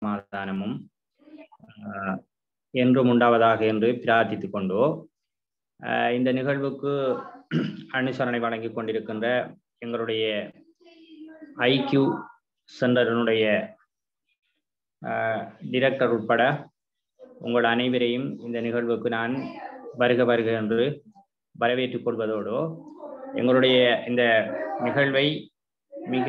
சமாதானமும் ஆஹ், என்றும் உண்டாவதாக என்று பிரார்த்தித்துக் கொண்டு ஆஹ், இந்த நிகழ்வுக்கு அனுசரணை வழங்கிக் கொண்டிருக்கின்ற எங்களுடைய ஐக்யூ சென்டரினுடைய டிரெக்டர் உட்பட உங்கள் அனைவரையும் இந்த நிகழ்வுக்கு நான் வருக வருக என்று வரவேற்றுக் கொள்வதோடு எங்களுடைய இந்த நிகழ்வை மிக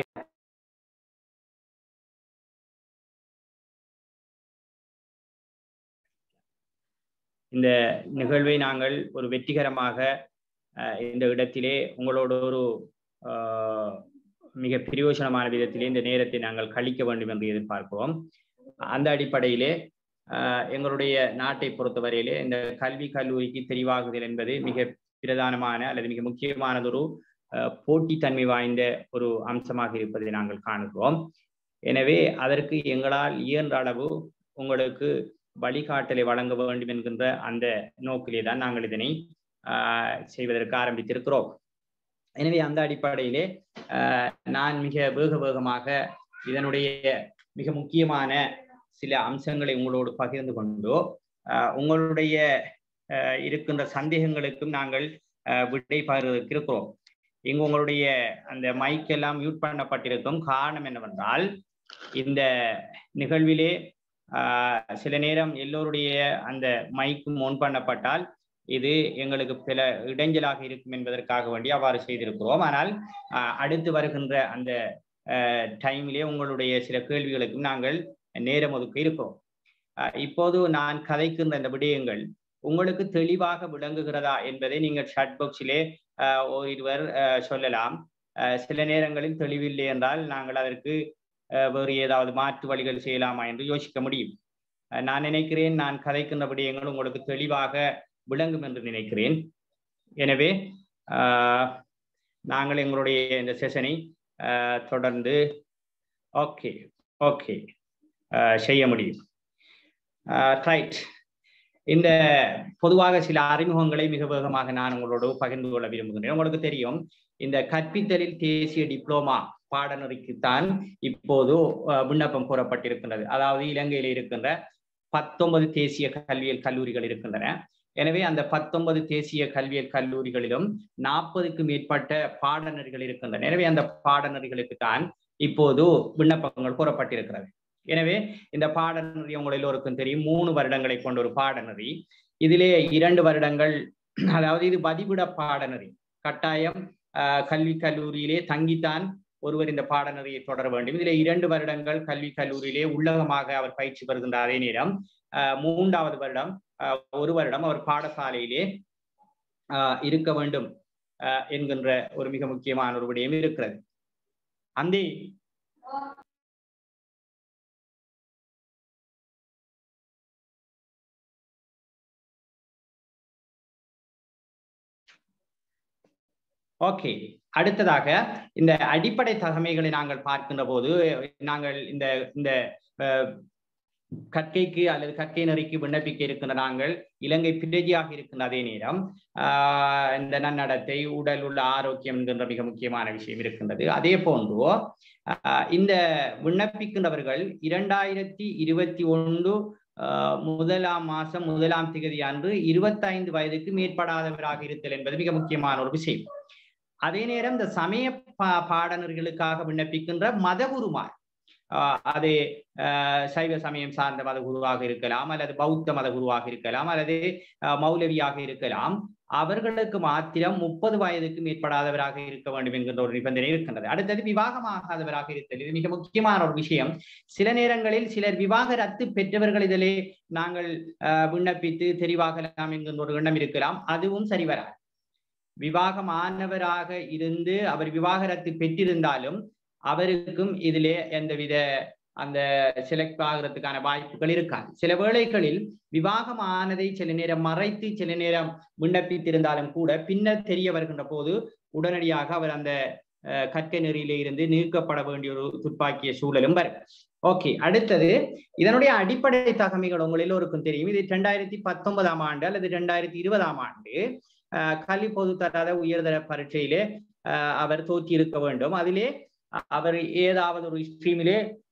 இந்த நிகழ்வை நாங்கள் ஒரு வெற்றிகரமாக அஹ், இந்த இடத்திலே உங்களோட ஒரு அஹ், மிக பிரயோஜனமான விதத்திலே இந்த நேரத்தை நாங்கள் கழிக்க வேண்டும் என்று எதிர்பார்க்கிறோம் அந்த அடிப்படையிலே அஹ், எங்களுடைய நாட்டை பொறுத்தவரையிலே இந்த கல்வி கல்லூரிக்கு தெரிவாகுதல் என்பது மிக பிரதானமான அல்லது மிக முக்கியமானதொரு அஹ், போட்டித்தன்மை வாய்ந்த ஒரு அம்சமாக இருப்பதை நாங்கள் காணுகிறோம் எனவே அதற்கு எங்களால் இயன்ற அளவு உங்களுக்கு வழிகாட்டலை வழங்க வேண்டும் என்கின்ற அந்த நோக்கிலே தான் நாங்கள் இதனை ஆஹ், செய்வதற்கு ஆரம்பித்திருக்கிறோம் எனவே அந்த அடிப்படையிலே ஆஹ், நான் மிக வேக வேகமாக இதனுடைய மிக முக்கியமான சில அம்சங்களை உங்களோடு பகிர்ந்து கொண்டு ஆஹ், உங்களுடைய ஆஹ், இருக்கின்ற சந்தேகங்களுக்கும் நாங்கள் ஆஹ், விடை பகிர்வதற்கு இருக்கிறோம் இங்கு உங்களுடைய அந்த மைக் எல்லாம் மியூட் பண்ணப்பட்டிருக்கும் காரணம் என்னவென்றால் இந்த நிகழ்விலே ஆஹ், சில நேரம் எல்லோருடைய அந்த மைக்கும் ஒன் பண்ணப்பட்டால் இது எங்களுக்கு பல இடைஞ்சலாக இருக்கும் என்பதற்காக வேண்டி அவ்வாறு செய்திருக்கிறோம் ஆனால் ஆஹ், அடுத்து வருகின்ற அந்த டைமிலே உங்களுடைய சில கேள்விகளுக்கும் நாங்கள் நேரம் ஒதுக்க இருக்கிறோம் ஆஹ், இப்போது நான் கதைக்கின்ற இந்த விடயங்கள் உங்களுக்கு தெளிவாக விளங்குகிறதா என்பதை நீங்கள் ஷாட் பாக்ஸிலே ஒருவர் ஆஹ், சொல்லலாம் ஆஹ், சில நேரங்களில் தெளிவில்லை என்றால் நாங்கள் அதற்கு அஹ் வேறு ஏதாவது மாற்று வழிகள் செய்யலாமா என்று யோசிக்க முடியும் அஹ் நான் நினைக்கிறேன் நான் கதைக்கின்ற விடயங்கள் உங்களுக்கு தெளிவாக விளங்கும் என்று நினைக்கிறேன் எனவே ஆஹ், நாங்கள் எங்களுடைய இந்த செஷனை ஆஹ், தொடர்ந்து ஓகே ஓகே செய்ய முடியும் ரைட் இந்த பொதுவாக சில அறிமுகங்களை மிக வேகமாக நான் உங்களோடு பகிர்ந்து கொள்ள விரும்புகிறேன் உங்களுக்கு தெரியும் இந்த கற்பித்தலில் தேசிய டிப்ளோமா பாடநெறிக்குத்தான் இப்போது அஹ், விண்ணப்பம் கோரப்பட்டிருக்கின்றது அதாவது இலங்கையில் இருக்கின்ற பத்தொன்பது தேசிய கல்வியல் கல்லூரிகள் இருக்கின்றன எனவே அந்த பத்தொன்பது தேசிய கல்வியல் கல்லூரிகளிலும் நாற்பதுக்கு மேற்பட்ட பாடநெறிகள் இருக்கின்றன எனவே அந்த பாடநெறிகளுக்கு தான் இப்போது விண்ணப்பங்கள் கோரப்பட்டிருக்கிறது எனவே இந்த பாடநெறி உங்கள் எல்லோருக்கும் தெரியும் மூணு வருடங்களை கொண்ட ஒரு பாடநெறி இதிலே இரண்டு வருடங்கள் அதாவது இது பதிவிட பாடநெறி கட்டாயம் ஆஹ், கல்வி கல்லூரியிலே தங்கித்தான் ஒருவர் இந்த பாடநெறியை தொடர வேண்டும் இதிலே இரண்டு வருடங்கள் கல்வி கல்லூரியிலே உள்ளகமாக அவர் பயிற்சி பெறுகின்ற அதே நேரம் ஆஹ், மூன்றாவது வருடம் ஆஹ், ஒரு வருடம் அவர் பாடசாலையிலே ஆஹ், இருக்க வேண்டும் ஆஹ், என்கின்ற ஒரு மிக முக்கியமான ஒரு விடயம் இருக்கிறது அந்த ஓகே அடுத்ததாக இந்த அடிப்படை தகமைகளை நாங்கள் பார்க்கின்ற போது நாங்கள் இந்த இந்த அஹ், கற்கைக்கு அல்லது கற்கை நெறிக்கு விண்ணப்பிக்க இருக்கின்ற நாங்கள் இலங்கை பிரஜையாக இருக்கின்ற அதே நேரம் ஆஹ், இந்த நன்னடத்தை உடல் உள்ள ஆரோக்கியம் என்கின்ற மிக முக்கியமான விஷயம் இருக்கின்றது அதே போன்று ஆஹ், இந்த விண்ணப்பிக்கின்றவர்கள் இரண்டாயிரத்தி இருபத்தி ஒன்று ஆஹ், முதலாம் மாசம் முதலாம் திகதி அன்று இருபத்தைந்து வயதுக்கு மேற்படாதவராக இருத்தல் என்பது மிக முக்கியமான ஒரு விஷயம் அதே நேரம் இந்த சமய பா பாடநர்களுக்காக விண்ணப்பிக்கின்ற மதகுருமார் ஆஹ் அது ஆஹ் சைவ சமயம் சார்ந்த மத குருவாக இருக்கலாம் அல்லது பௌத்த மத குருவாக இருக்கலாம் அல்லது ஆஹ் மௌலவியாக இருக்கலாம் அவர்களுக்கு மாத்திரம் முப்பது வயதுக்கு மேற்படாதவராக இருக்க வேண்டும் என்கின்ற ஒரு நிபந்தனை இருக்கின்றது அடுத்தது விவாகமாகாதவராக இருத்தல் இது மிக முக்கியமான ஒரு விஷயம் சில நேரங்களில் சிலர் விவாக ரத்து பெற்றவர்கள் இதிலே நாங்கள் ஆஹ் விண்ணப்பித்து தெரிவாகலாம் என்கின்ற ஒரு எண்ணம் இருக்கலாம் அதுவும் சரிவராது விவாகமானவராக இருந்து அவர் விவாகரத்து பெற்றிருந்தாலும் அவருக்கும் இதிலே எந்தவித அந்த செலக்ட் ஆகிறதுக்கான வாய்ப்புகள் இருக்காது சில வேளைகளில் விவாகம் ஆனதை சில நேரம் மறைத்து சில நேரம் விண்ணப்பித்திருந்தாலும் கூட பின்னர் தெரிய வருகின்ற போது உடனடியாக அவர் அந்த அஹ், கற்கை நெறியிலே இருந்து நீக்கப்பட வேண்டிய ஒரு துப்பாக்கிய சூழலும் வரும் ஓகே அடுத்தது இதனுடைய அடிப்படை தகமைகள் உங்கள் எல்லோருக்கும் தெரியும் இது இரண்டாயிரத்தி பத்தொன்பதாம் ஆண்டு அல்லது இரண்டாயிரத்தி இருபதாம் ஆண்டு அஹ், கல்வி பொதுத்தராத உயர்தர பரீட்சையிலே அஹ், அவர் தோற்றி இருக்க வேண்டும் அதிலே அவர் ஏதாவது ஒரு ஸ்ட்ரீமிலே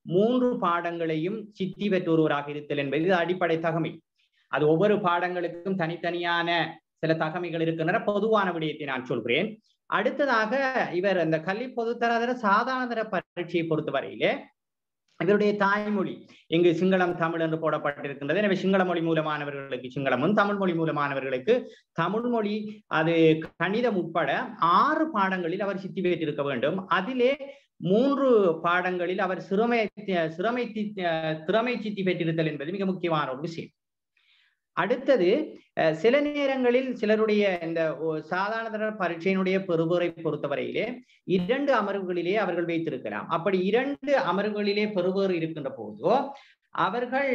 மூன்று பாடங்களையும் சித்தி பெற்ற ஒருவராக இருத்தல் என்பது இது அடிப்படை தகமை அது ஒவ்வொரு பாடங்களுக்கும் தனித்தனியான சில தகமைகள் இருக்கின்றன பொதுவான விடயத்தை நான் சொல்கிறேன் அடுத்ததாக இவர் அந்த கல்வி பொதுத்தராதர சாதாரண பரீட்சையை பொறுத்தவரையிலே இவருடைய தாய்மொழி இங்கு சிங்களம் தமிழ் என்று போடப்பட்டிருக்கின்றது எனவே சிங்கள மொழி மூலமானவர்களுக்கு சிங்களமும் தமிழ் மொழி மூலமானவர்களுக்கு தமிழ் மொழி அது கணிதம் உட்பட ஆறு பாடங்களில் அவர் சித்தி பெற்றிருக்க வேண்டும் அதிலே மூன்று பாடங்களில் அவர் சிறுமை சிறமை திறமை சித்தி பெற்றிருத்தல் என்பது மிக முக்கியமான ஒரு விஷயம் அடுத்தது சில நேரங்களில் சிலருடைய இந்த சாதாரண பரீட்சையினுடைய பெறுபரை பொறுத்தவரையிலே இரண்டு அமர்வுகளிலே அவர்கள் வைத்திருக்கலாம் அப்படி இரண்டு அமர்வுகளிலே பெறுபவர் இருக்கின்ற போதோ அவர்கள்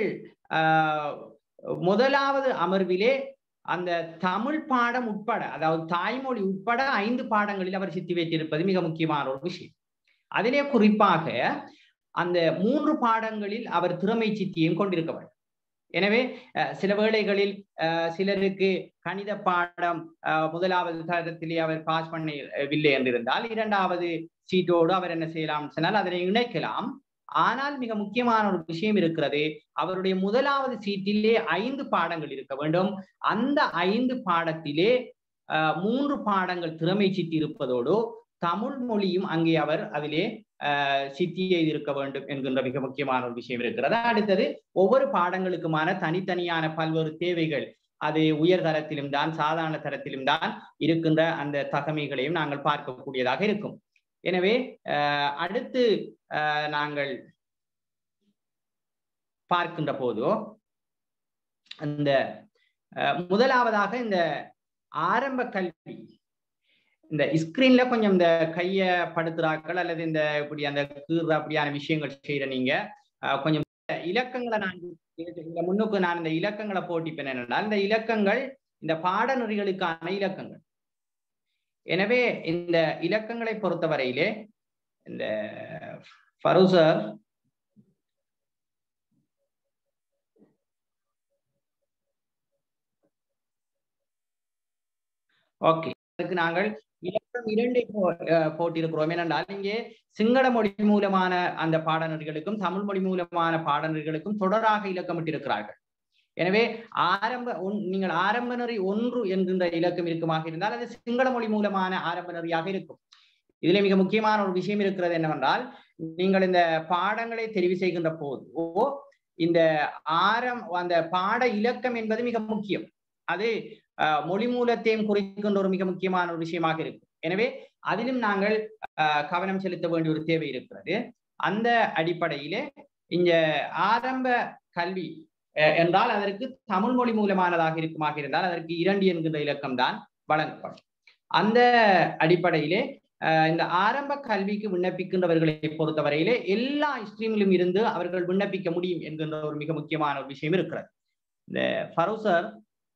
முதலாவது அமர்விலே அந்த தமிழ் பாடம் உட்பட அதாவது தாய்மொழி உட்பட ஐந்து பாடங்களில் அவர் சித்தி வைத்திருப்பது மிக முக்கியமான ஒரு விஷயம் அதிலே குறிப்பாக அந்த மூன்று பாடங்களில் அவர் திறமை சித்தியும் கொண்டிருக்க வேண்டும் எனவே சில வேளைகளில் சிலருக்கு கணித பாடம் முதலாவது தரத்திலே அவர் பாஸ் பண்ணவில்லை என்றிருந்தால் இரண்டாவது சீட்டோடு அவர் என்ன செய்யலாம் சொன்னால் அதனை இணைக்கலாம் ஆனால் மிக முக்கியமான ஒரு விஷயம் இருக்கிறது அவருடைய முதலாவது சீட்டிலே ஐந்து பாடங்கள் இருக்க வேண்டும் அந்த ஐந்து பாடத்திலே மூன்று பாடங்கள் திறமை சீட்டு இருப்பதோடு தமிழ் மொழியும் அங்கே அவர் அதிலே சித்தி இருக்க வேண்டும் என்கின்ற மிக முக்கியமான ஒரு விஷயம் இருக்கிறது அடுத்தது ஒவ்வொரு பாடங்களுக்குமான தனித்தனியான பல்வேறு தேவைகள் அது உயர் தரத்திலும் தான் சாதாரண தரத்திலும் தான் இருக்கின்ற அந்த தகமைகளையும் நாங்கள் பார்க்கக்கூடியதாக இருக்கும் எனவே அடுத்து நாங்கள் பார்க்கின்ற போதோ அந்த முதலாவதாக இந்த ஆரம்ப கல்வி இந்த ஸ்கிரீன்ல கொஞ்சம் இந்த கைய படுத்துறாக்கள் அல்லது இந்த இப்படி அந்த கீறு அப்படியான விஷயங்கள் செய்யற நீங்க கொஞ்சம் இலக்கங்களை நான் இந்த முன்னுக்கு நான் இந்த இலக்கங்களை போட்டிப்பேன் என்னென்றால் இந்த இலக்கங்கள் இந்த பாடநெறிகளுக்கான இலக்கங்கள் எனவே இந்த இலக்கங்களை பொறுத்தவரையிலே இந்த ஃபரூசர் ஓகே அதுக்கு நாங்கள் இலக்கம் இரண்டை போட்டிருக்கிறோம் ஏனென்றால் இங்கே சிங்கள மொழி மூலமான அந்த பாடநெறிகளுக்கும் தமிழ் மொழி மூலமான பாடநெறிகளுக்கும் தொடராக இலக்கமிட்டிருக்கிறார்கள் எனவே ஆரம்ப நீங்கள் ஆரம்ப நெறி ஒன்று என்கின்ற இலக்கம் இருக்குமாக இருந்தால் அது சிங்கள மொழி மூலமான ஆரம்ப நெறியாக இருக்கும் இதுல மிக முக்கியமான ஒரு விஷயம் இருக்கிறது என்னவென்றால் நீங்கள் இந்த பாடங்களை தெரிவு செய்கின்ற போதோ இந்த ஆரம் அந்த பாட இலக்கம் என்பது மிக முக்கியம் அது மொழி மூலத்தையும் குறிக்கின்ற ஒரு மிக முக்கியமான ஒரு விஷயமாக இருக்கும் எனவே அதிலும் நாங்கள் கவனம் செலுத்த வேண்டிய ஒரு தேவை இருக்கிறது அந்த அடிப்படையிலே இங்க ஆரம்ப கல்வி என்றால் அதற்கு தமிழ் மொழி மூலமானதாக இருக்குமாக இருந்தால் அதற்கு இரண்டு என்கின்ற இலக்கம் தான் வழங்கப்படும் அந்த அடிப்படையிலே இந்த ஆரம்ப கல்விக்கு விண்ணப்பிக்கின்றவர்களை பொறுத்தவரையிலே எல்லா ஸ்ட்ரீமிலும் இருந்து அவர்கள் விண்ணப்பிக்க முடியும் என்கின்ற ஒரு மிக முக்கியமான ஒரு விஷயம் இருக்கிறது இந்த ஃபரூசர்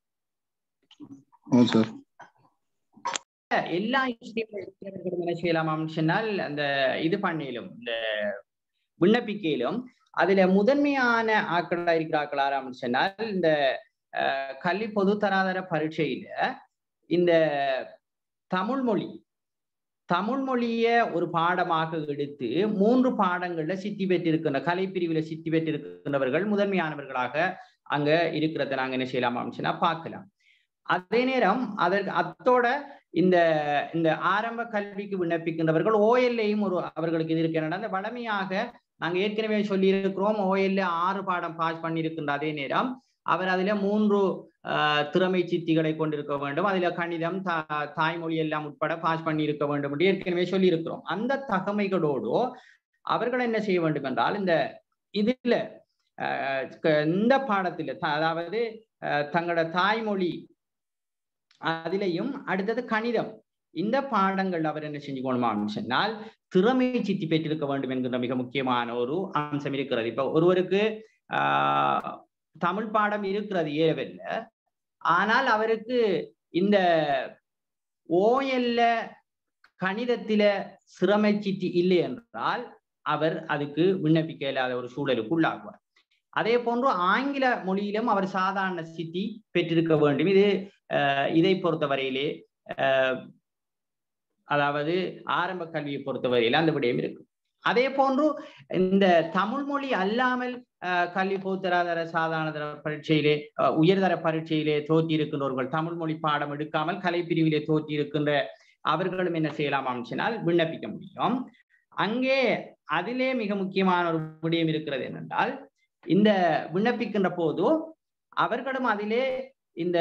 எல்லா ஸ்ட்ரீம்களும் என்ன செய்யலாம் சொன்னால் அந்த இது பண்ணிலும் இந்த விண்ணப்பிக்கையிலும் அதுல முதன்மையான ஆக்களா இருக்கிறார்களா சொன்னால் இந்த கல்வி பொது தராதர பரீட்சையில இந்த தமிழ் மொழி தமிழ் மொழிய ஒரு பாடமாக எடுத்து மூன்று பாடங்கள்ல சித்தி பெற்றிருக்கின்ற கலை பிரிவுல சித்தி பெற்றிருக்கின்றவர்கள் முதன்மையானவர்களாக அங்க இருக்கிறத நாங்க என்ன செய்யலாம் சொன்னா பார்க்கலாம் அதே நேரம் அதற்கு அத்தோட இந்த இந்த ஆரம்ப கல்விக்கு விண்ணப்பிக்கின்றவர்கள் ஓஎல்லையும் ஒரு அவர்களுக்கு இது இருக்கு அந்த வளமையாக நாங்க ஏற்கனவே சொல்லி இருக்கிறோம் ஓஎல்ல ஆறு பாடம் பாஸ் பண்ணியிருக்கின்ற அதே நேரம் அவர் அதுல மூன்று திறமை சித்திகளை கொண்டிருக்க வேண்டும் அதுல கணிதம் தாய்மொழி எல்லாம் உட்பட பாஸ் பண்ணி இருக்க வேண்டும் என்று ஏற்கனவே சொல்லி இருக்கிறோம் அந்த தகமைகளோடு அவர்கள் என்ன செய்ய வேண்டும் என்றால் இந்த இதுல இந்த பாடத்துல அதாவது தங்களோட தாய்மொழி அதிலையும் அடுத்தது கணிதம் இந்த பாடங்கள் அவர் என்ன செஞ்சுக்கணுமா சொன்னால் திறமை சித்தி பெற்றிருக்க வேண்டும் என்கின்ற மிக முக்கியமான ஒரு அம்சம் இருக்கிறது இப்ப ஒருவருக்கு ஆஹ் தமிழ் பாடம் இருக்கிறது ஏறவில்ல ஆனால் அவருக்கு இந்த ஓஎல்ல கணிதத்தில சிறமை சித்தி இல்லை என்றால் அவர் அதுக்கு விண்ணப்பிக்க இல்லாத ஒரு சூழலுக்கு உள்ளாகுவார் அதே போன்று ஆங்கில மொழியிலும் அவர் சாதாரண சித்தி பெற்றிருக்க வேண்டும் இது இதை பொறுத்தவரையிலே அதாவது ஆரம்ப கல்வியை பொறுத்தவரையில அந்த விடயம் இருக்கு அதே போன்று இந்த தமிழ் மொழி அல்லாமல் கல்வி பொதுத்தராதர சாதாரண பரீட்சையிலே உயர்தர பரீட்சையிலே தோற்றி இருக்கின்றவர்கள் தமிழ் மொழி பாடம் எடுக்காமல் கலை பிரிவிலே தோற்றி இருக்கின்ற அவர்களும் என்ன செய்யலாம் சொன்னால் விண்ணப்பிக்க முடியும் அங்கே அதிலே மிக முக்கியமான ஒரு விடயம் இருக்கிறது என்னென்றால் இந்த விண்ணப்பிக்கின்ற போது அவர்களும் அதிலே இந்த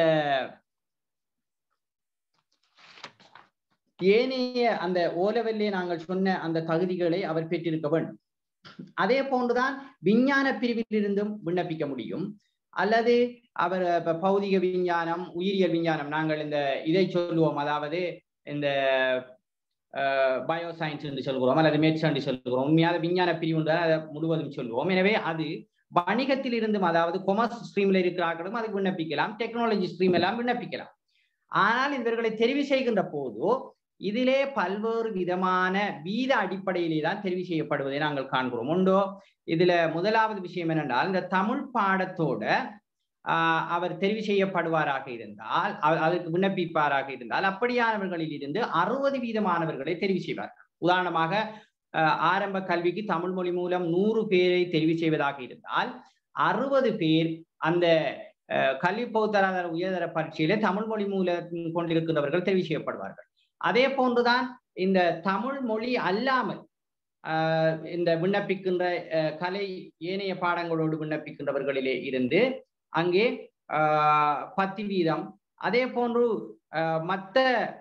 ஏனைய அந்த ஓலவெல்லே நாங்கள் சொன்ன அந்த தகுதிகளை அவர் பெற்றிருக்க வேண்டும் அதே போன்றுதான் விஞ்ஞான பிரிவில் இருந்தும் விண்ணப்பிக்க முடியும் அல்லது அவர் இப்ப பௌதிக விஞ்ஞானம் உயிரியல் விஞ்ஞானம் நாங்கள் இந்த இதை சொல்லுவோம் அதாவது இந்த பயோ சயின்ஸ் என்று சொல்கிறோம் அல்லது மேட்ஸ் என்று சொல்கிறோம் உண்மையான விஞ்ஞான பிரிவு அதை முழுவதும் சொல்லுவோம் எனவே அது வணிகத்தில் இருந்தும் அதாவது கொமர்ஸ் ஸ்ட்ரீம்ல இருக்கிறார்களும் அதுக்கு விண்ணப்பிக்கலாம் டெக்னாலஜி ஸ்ட்ரீம் எல்லாம் விண்ணப்பிக்கலாம் ஆனால் இவர்களை தெரிவு செய்கின்ற போது இதிலே பல்வேறு விதமான வீத அடிப்படையிலே தான் தெரிவு செய்யப்படுவதை நாங்கள் காண்கிறோம் உண்டோ இதுல முதலாவது விஷயம் என்னென்றால் இந்த தமிழ் பாடத்தோட ஆஹ் அவர் தெரிவு செய்யப்படுவாராக இருந்தால் அதற்கு விண்ணப்பிப்பாராக இருந்தால் அப்படியானவர்களில் இருந்து அறுபது வீதமானவர்களை தெரிவு செய்வார்கள் உதாரணமாக ஆரம்ப கல்விக்கு தமிழ் மொழி மூலம் நூறு பேரை தெரிவு செய்வதாக இருந்தால் அறுபது பேர் அந்த கல்வி பௌத்தராதர உயர்தர பரீட்சையிலே தமிழ் மொழி மூலம் கொண்டிருக்கிறவர்கள் தெரிவு செய்யப்படுவார்கள் அதே போன்றுதான் இந்த தமிழ் மொழி அல்லாமல் இந்த விண்ணப்பிக்கின்ற கலை ஏனைய பாடங்களோடு விண்ணப்பிக்கின்றவர்களிலே இருந்து அங்கே பத்து வீதம் அதே போன்று மற்ற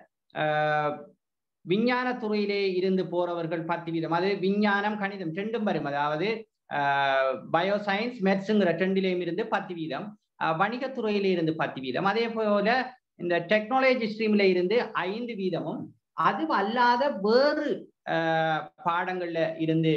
விஞ்ஞான துறையிலே இருந்து போறவர்கள் பத்து வீதம் அது விஞ்ஞானம் கணிதம் ரெண்டும் வரும் அதாவது பயோ சயின்ஸ் மெட்ஸுங்கிற ரெண்டிலையும் இருந்து பத்து வீதம் வணிகத்துறையில இருந்து பத்து வீதம் அதே போல இந்த டெக்னாலஜி ஸ்ட்ரீம்ல இருந்து ஐந்து வீதமும் அது அல்லாத வேறு பாடங்கள்ல இருந்து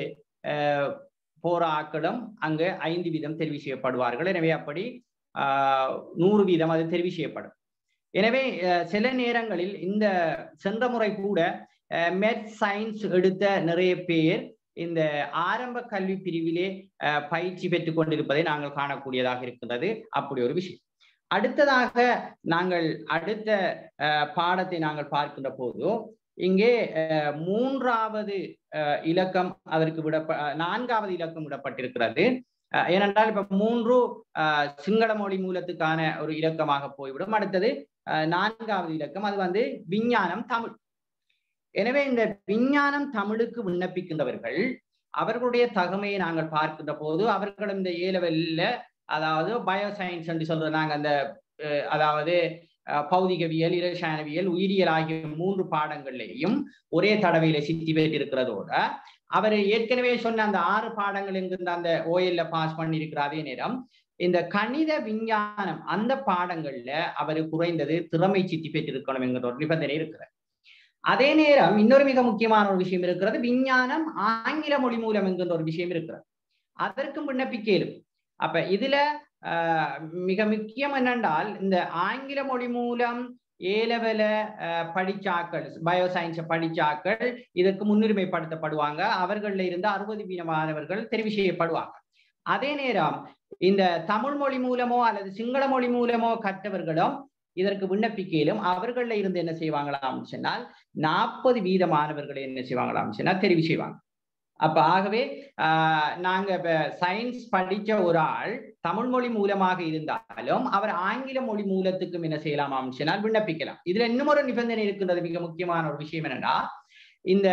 போற ஆக்களும் அங்கு ஐந்து வீதம் தெரிவு செய்யப்படுவார்கள் எனவே அப்படி நூறு வீதம் அது தெரிவு செய்யப்படும் எனவே சில நேரங்களில் இந்த சென்ற முறை கூட மெட் சயின்ஸ் எடுத்த நிறைய பேர் இந்த ஆரம்ப கல்வி பிரிவிலே பயிற்சி பெற்றுக் கொண்டிருப்பதை நாங்கள் காணக்கூடியதாக இருக்கின்றது அப்படி ஒரு விஷயம் அடுத்ததாக நாங்கள் அடுத்த பாடத்தை நாங்கள் பார்க்கின்ற போது இங்கே மூன்றாவது இலக்கம் அதற்கு விடப்ப நான்காவது இலக்கம் விடப்பட்டிருக்கிறது ஏனென்றால் இப்ப மூன்று சிங்கள மொழி மூலத்துக்கான ஒரு இலக்கமாக போய்விடும் அடுத்தது நான்காவது இலக்கம் அது வந்து விஞ்ஞானம் தமிழ் எனவே இந்த விஞ்ஞானம் தமிழுக்கு விண்ணப்பிக்கின்றவர்கள் அவர்களுடைய தகமையை நாங்கள் பார்க்கின்ற போது அவர்களும் இந்த ஏ லெவல்ல அதாவது பயோ சயின்ஸ் என்று சொல்றது நாங்கள் அந்த அதாவது பௌதிகவியல் இரசாயனவியல் உயிரியல் ஆகிய மூன்று பாடங்கள்லையும் ஒரே தடவையில சித்தி பெற்றிருக்கிறதோட அவர் ஏற்கனவே சொன்ன அந்த ஆறு பாடங்கள் என்கின்ற அந்த ஓஎல்ல பாஸ் பண்ணியிருக்கிற அதே நேரம் இந்த கணித விஞ்ஞானம் அந்த பாடங்கள்ல அவர் குறைந்தது திறமை சித்தி பெற்றிருக்கணும் என்கிற ஒரு நிபந்தனை இருக்கிறது அதே நேரம் இன்னொரு மிக முக்கியமான ஒரு விஷயம் இருக்கிறது விஞ்ஞானம் ஆங்கில மொழி மூலம் என்கின்ற ஒரு விஷயம் இருக்கிறது அதற்கும் விண்ணப்பிக்கலும் அப்ப இதுல மிக முக்கியம் என்னென்றால் இந்த ஆங்கில மொழி மூலம் ஏலவல படிச்சாக்கள் பயோ சயின்ஸை படிச்சாக்கள் இதற்கு முன்னுரிமைப்படுத்தப்படுவாங்க அவர்கள்ல இருந்து அறுபது வீதமானவர்கள் தெரிவு செய்யப்படுவாங்க அதே நேரம் இந்த தமிழ் மொழி மூலமோ அல்லது சிங்கள மொழி மூலமோ கற்றவர்களும் இதற்கு விண்ணப்பிக்கையிலும் அவர்கள்ல இருந்து என்ன செய்வாங்களாம் சொன்னால் நாற்பது வீதமானவர்களை என்ன செய்வாங்களாம் சொன்னால் தெரிவு செய்வாங்க அப்ப ஆகவே ஆஹ் நாங்க இப்ப சயின்ஸ் படிச்ச ஒரு ஆள் தமிழ் மொழி மூலமாக இருந்தாலும் அவர் ஆங்கில மொழி மூலத்துக்கும் என்ன செய்யலாம் சொன்னால் விண்ணப்பிக்கலாம் இதுல இன்னும் ஒரு நிபந்தனை இருக்கின்றது மிக முக்கியமான ஒரு விஷயம் என்னன்னா இந்த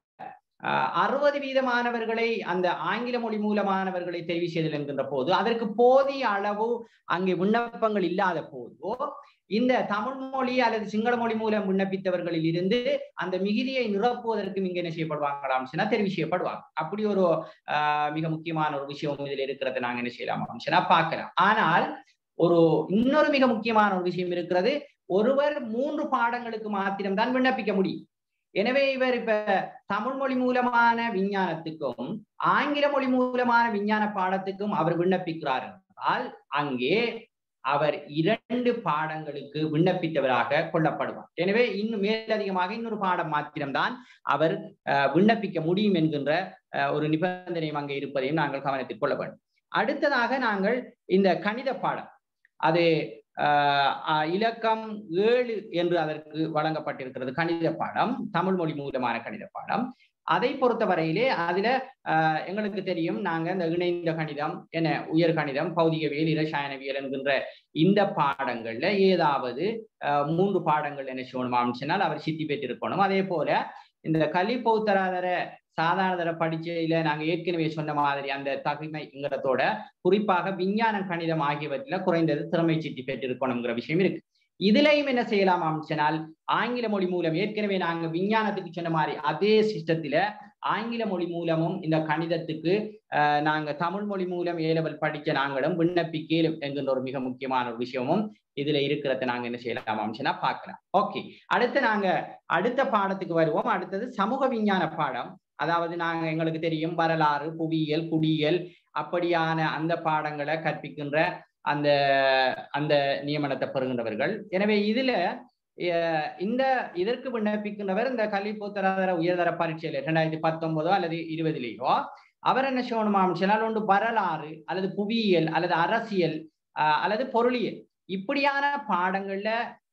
அறுபது வீதமானவர்களை அந்த ஆங்கில மொழி மூலமானவர்களை தெரிவு செய்தல் என்கின்ற போது அதற்கு போதிய அளவு அங்கே விண்ணப்பங்கள் இல்லாத போதோ இந்த தமிழ் மொழி அல்லது சிங்கள மொழி மூலம் விண்ணப்பித்தவர்களில் இருந்து அந்த மிகுதியை நிரப்புவதற்கு இங்க என்ன செய்யப்படுவாங்களாம் சொன்னா தெரிவு செய்யப்படுவாங்க அப்படி ஒரு மிக முக்கியமான ஒரு விஷயம் இதில் இருக்கிறத நாங்க என்ன செய்யலாம் சொன்னா பார்க்கலாம் ஆனால் ஒரு இன்னொரு மிக முக்கியமான ஒரு விஷயம் இருக்கிறது ஒருவர் மூன்று பாடங்களுக்கு மாத்திரம்தான் விண்ணப்பிக்க முடியும் எனவே இவர் இப்ப தமிழ் மொழி மூலமான விஞ்ஞானத்துக்கும் ஆங்கில மொழி மூலமான விஞ்ஞான பாடத்துக்கும் அவர் விண்ணப்பிக்கிறார் என்றால் அங்கே அவர் இரண்டு பாடங்களுக்கு விண்ணப்பித்தவராக கொள்ளப்படுவார் எனவே இன்னும் மேலதிகமாக இன்னொரு பாடம் மாத்திரம்தான் அவர் விண்ணப்பிக்க முடியும் என்கின்ற ஒரு நிபந்தனையும் அங்கே இருப்பதையும் நாங்கள் கவனத்தில் கொள்ள வேண்டும் அடுத்ததாக நாங்கள் இந்த கணித பாடம் அது இலக்கம் ஏழு என்று அதற்கு வழங்கப்பட்டிருக்கிறது கணித பாடம் தமிழ் மொழி மூலமான கணித பாடம் அதை பொறுத்தவரையிலே அதுல எங்களுக்கு தெரியும் நாங்க இந்த இணைந்த கணிதம் என உயர் கணிதம் பௌதிகவியல் இரசாயனவியல் என்கின்ற இந்த பாடங்கள்ல ஏதாவது மூன்று பாடங்கள் என்ன செய்யணுமான்னு சொன்னால் அவர் சித்தி பெற்றிருக்கணும் அதே போல இந்த கல்வி பௌத்தராதர சாதாரண படிச்சையில நாங்க ஏற்கனவே சொன்ன மாதிரி அந்த தகுமைங்கிறதோட குறிப்பாக விஞ்ஞானம் கணிதம் ஆகியவற்றில குறைந்தது திறமை சித்தி பெற்றிருக்கணுங்கிற விஷயம் இருக்கு இதுலயும் என்ன செய்யலாம் சொன்னால் ஆங்கில மொழி மூலம் ஏற்கனவே நாங்க விஞ்ஞானத்துக்கு சொன்ன மாதிரி அதே சிஸ்டத்துல ஆங்கில மொழி மூலமும் இந்த கணிதத்துக்கு நாங்க தமிழ் மொழி மூலம் ஏ லெவல் படிச்ச நாங்களும் விண்ணப்பிக்கலும் என்கின்ற ஒரு மிக முக்கியமான ஒரு விஷயமும் இதுல இருக்கிறத நாங்க என்ன செய்யலாம் சொன்னா பார்க்கலாம் ஓகே அடுத்து நாங்க அடுத்த பாடத்துக்கு வருவோம் அடுத்தது சமூக விஞ்ஞான பாடம் அதாவது நாங்க எங்களுக்கு தெரியும் வரலாறு புவியியல் குடியியல் அப்படியான அந்த பாடங்களை கற்பிக்கின்ற அந்த அந்த நியமனத்தை பெறுகின்றவர்கள் எனவே இதுல இந்த இதற்கு விண்ணப்பிக்கின்றவர் இந்த கல்வி பொத்தராதர உயர்தர பரீட்சையில இரண்டாயிரத்தி பத்தொன்பதோ அல்லது இருபதுலேயோ அவர் என்ன செய்யணுமா சொன்னால் ஒன்று வரலாறு அல்லது புவியியல் அல்லது அரசியல் அல்லது பொருளியல் இப்படியான பாடங்கள்ல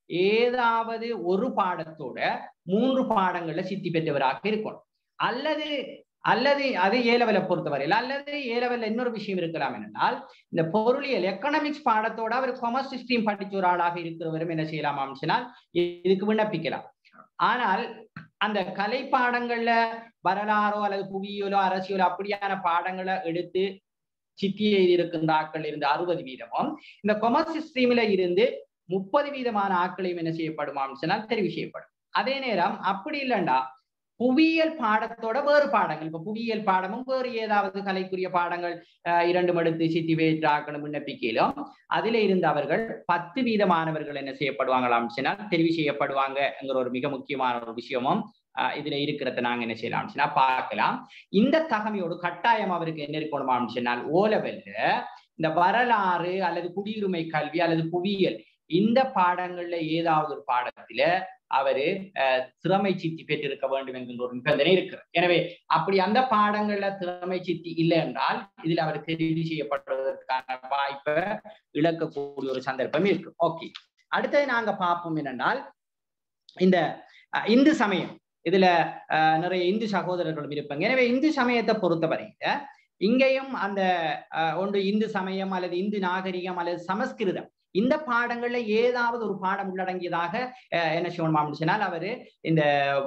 ஏதாவது ஒரு பாடத்தோட மூன்று பாடங்கள்ல சித்தி பெற்றவராக இருக்கணும் அல்லது அல்லது அது ஏலவலை பொறுத்தவரையில் அல்லது ஏலவல்ல இன்னொரு விஷயம் இருக்கலாம் என்னென்னால் இந்த பொருளியல் எக்கனாமிக்ஸ் பாடத்தோட அவர் கொமர்ஸ் ஸ்ட்ரீம் படிச்ச ஒரு ஆளாக இருக்கிறவரும் என்ன செய்யலாம் சொன்னால் இதுக்கு விண்ணப்பிக்கலாம் ஆனால் அந்த கலை பாடங்கள்ல வரலாறோ அல்லது புவியியலோ அரசியலோ அப்படியான பாடங்களை எடுத்து சித்தி எழுதியிருக்கின்ற ஆட்கள் இருந்து அறுபது வீதமும் இந்த கொமர்ஸ் ஸ்ட்ரீம்ல இருந்து முப்பது வீதமான ஆட்களையும் என்ன செய்யப்படுமாம் சொன்னால் தெரிவு செய்யப்படும் அதே நேரம் அப்படி இல்லைண்டா புவியியல் பாடத்தோட வேறு பாடங்கள் இப்ப புவியியல் பாடமும் வேறு ஏதாவது கலைக்குரிய பாடங்கள் இரண்டு மடுத்து சித்தி வேற்றாக்கணும் விண்ணப்பிக்கையிலும் அதில இருந்து அவர்கள் பத்து வீதமானவர்கள் என்ன செய்யப்படுவாங்களாம் சொன்னால் தெரிவு செய்யப்படுவாங்கங்கிற ஒரு மிக முக்கியமான ஒரு விஷயமும் இதுல இருக்கிறத நாங்க என்ன செய்யலாம் சொன்னா பார்க்கலாம் இந்த தகமையோடு கட்டாயம் அவருக்கு என்ன இருக்கணுமாம் சொன்னால் ஓலவெல்ல இந்த வரலாறு அல்லது குடியுரிமை கல்வி அல்லது புவியியல் இந்த பாடங்கள்ல ஏதாவது ஒரு பாடத்துல அவரு திறமை சித்தி பெற்றிருக்க வேண்டும் என்கின்ற ஒரு நிபந்தனை இருக்கு எனவே அப்படி அந்த பாடங்கள்ல திறமை சித்தி இல்லை என்றால் இதுல அவர் தெரிவு செய்யப்படுவதற்கான வாய்ப்பை இழக்கக்கூடிய ஒரு சந்தர்ப்பம் இருக்கு ஓகே அடுத்தது நாங்க பார்ப்போம் என்னென்றால் இந்த இந்து சமயம் இதுல நிறைய இந்து சகோதரர்களும் இருப்பாங்க எனவே இந்து சமயத்தை பொறுத்தவரையில இங்கேயும் அந்த ஒன்று இந்து சமயம் அல்லது இந்து நாகரிகம் அல்லது சமஸ்கிருதம் இந்த பாடங்கள்ல ஏதாவது ஒரு பாடம் உள்ளடங்கியதாக என்ன செய்யணும் சொன்னால் அவரு இந்த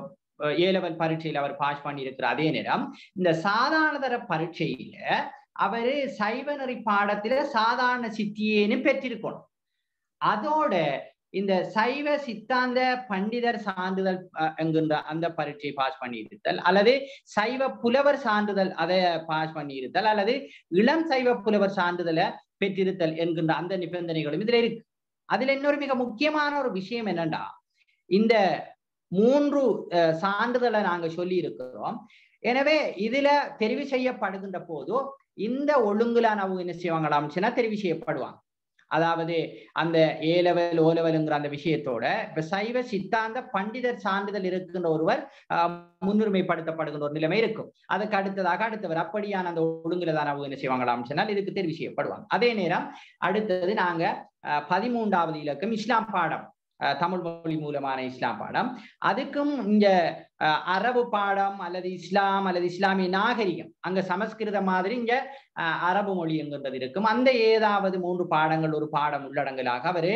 ஏ லெவல் பரீட்சையில் அவர் பாஸ் பண்ணி இருக்கிற அதே நேரம் இந்த சாதாரணதர பரீட்சையில அவரு சைவ நெறி பாடத்துல சாதாரண சித்தியேன்னு பெற்றிருக்கணும் அதோட இந்த சைவ சித்தாந்த பண்டிதர் சான்றிதழ் என்கின்ற அந்த பரீட்சை பாஸ் பண்ணி இருத்தல் அல்லது சைவ புலவர் சான்றிதழ் அதை பாஸ் பண்ணி இருத்தல் அல்லது இளம் சைவ புலவர் சான்றிதழை பெற்றிருத்தல் என்கின்ற அந்த நிபந்தனைகளும் இதுல இருக்கு அதுல இன்னொரு மிக முக்கியமான ஒரு விஷயம் என்னண்டா இந்த மூன்று சான்றிதழை நாங்க சொல்லி இருக்கிறோம் எனவே இதுல தெரிவு செய்யப்படுகின்ற போது இந்த ஒழுங்குல அவங்க என்ன செய்வாங்களாம் சொன்னா தெரிவு செய்யப்படுவாங்க அதாவது அந்த ஏ லெவல் ஓ லெவலுங்கிற அந்த விஷயத்தோட இப்ப சைவ சித்தாந்த பண்டிதர் சான்றிதழ் இருக்கின்ற ஒருவர் முன்னுரிமைப்படுத்தப்படுகின்ற ஒரு நிலைமை இருக்கும் அதுக்கு அடுத்ததாக அடுத்தவர் அப்படியான அந்த ஒழுங்குல தான் அவங்க என்ன செய்வாங்களாம் சொன்னால் இதுக்கு தெரிவு செய்யப்படுவாங்க அதே நேரம் அடுத்தது நாங்க பதிமூன்றாவது இலக்கம் இஸ்லாம் பாடம் தமிழ் மொழி மூலமான இஸ்லாம் பாடம் அதுக்கும் இங்க அரபு பாடம் அல்லது இஸ்லாம் அல்லது இஸ்லாமிய நாகரிகம் அங்க சமஸ்கிருத மாதிரி இங்க அரபு மொழி என்கின்றது இருக்கும் அந்த ஏதாவது மூன்று பாடங்கள் ஒரு பாடம் உள்ளடங்கலாக அவரு